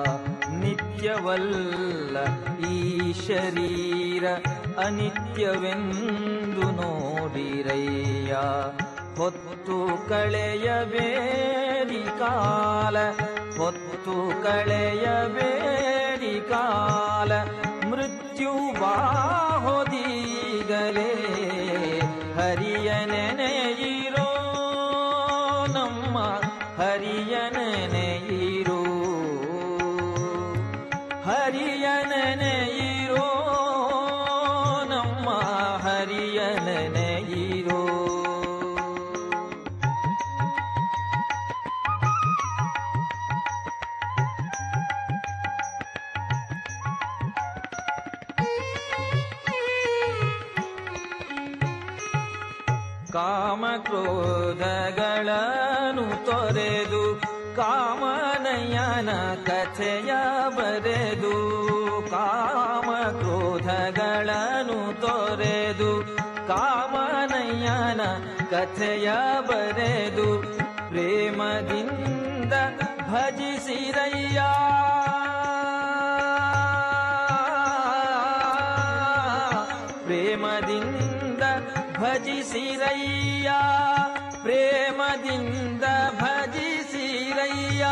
ನಿತ್ಯವಲ್ಲ ಈ ಶರೀರ ಅನಿತ್ಯವೆಂದು ನೋಡಿರಯ್ಯ ಹೊತ್ತು ಕಳೆಯಬೇಡಿ ಕಾಲ ಹೊತ್ತು ಕಳೆಯಬೇಡಿ ಕಾಲ ಮೃತ್ಯು ಬಾಹೋದೀಗಲೇ ಹರಿಯ ನೆನೆಯಿರೋ ನಮ್ಮ ಹರಿಯ ನೆನೆಯಿರೋ ಹರಿಯ ನೆನೆಯಿರೋ ನಮ್ಮ ಹರಿಯ ನೆನೆಯಿರೋ ಕಾಮಕ್ರೋಧಗಳನ್ನು ತೊರೆದು ಕಾಮನಯನ ಕಥೆಯ ಬರೆದು ಕಾಮಕ್ರೋಧಗಳನ್ನು ತೊರೆದು ಕಾಮನಯನ ಕಥೆಯ ಬರೆದು ಪ್ರೇಮದಿಂದ ಭಜಿಸಿರಯ್ಯ ಪ್ರೇಮದಿಂದ ಭಜಿಸಿರಯ್ಯ ಪ್ರೇಮದಿಂದ ಭಜಿಸಿರಯ್ಯ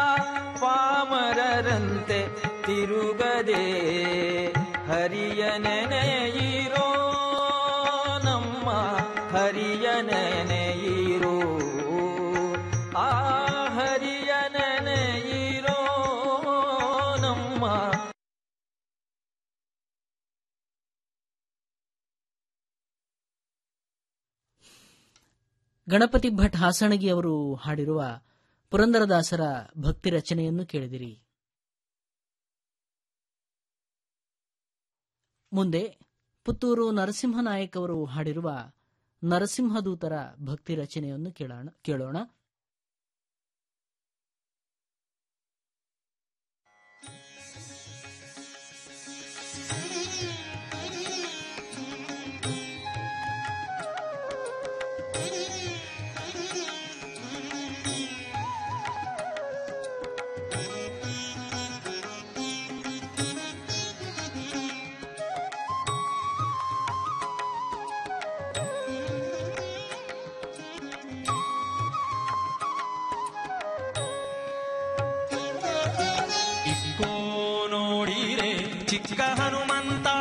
ಪಾಮರರಂತೆ ತಿರುಗದೆ ಹರಿಯ ನೆನೆಯಿರೋ ನಮ್ಮ ಹರಿಯ ನೆನೆಯಿರೋ ಆ ಹರಿಯ ನೆನೆಯಿರೋ ನಮ್ಮ ಗಣಪತಿ ಭಟ್ ಹಾಸಣಗಿ ಅವರು ಹಾಡಿರುವ ಪುರಂದರದಾಸರ ಭಕ್ತಿ ರಚನೆಯನ್ನು ಕೇಳಿದಿರಿ ಮುಂದೆ ಪುತ್ತೂರು ನರಸಿಂಹನಾಯಕ್ ಅವರು ಹಾಡಿರುವ ನರಸಿಂಹದೂತರ ಭಕ್ತಿ ರಚನೆಯನ್ನು ಕೇಳೋಣ ಕೇಳೋಣ ಇಕ್ಕೋ ನೋಡಿರೆ ಚಿಕ್ಕ ಹನುಮಂತ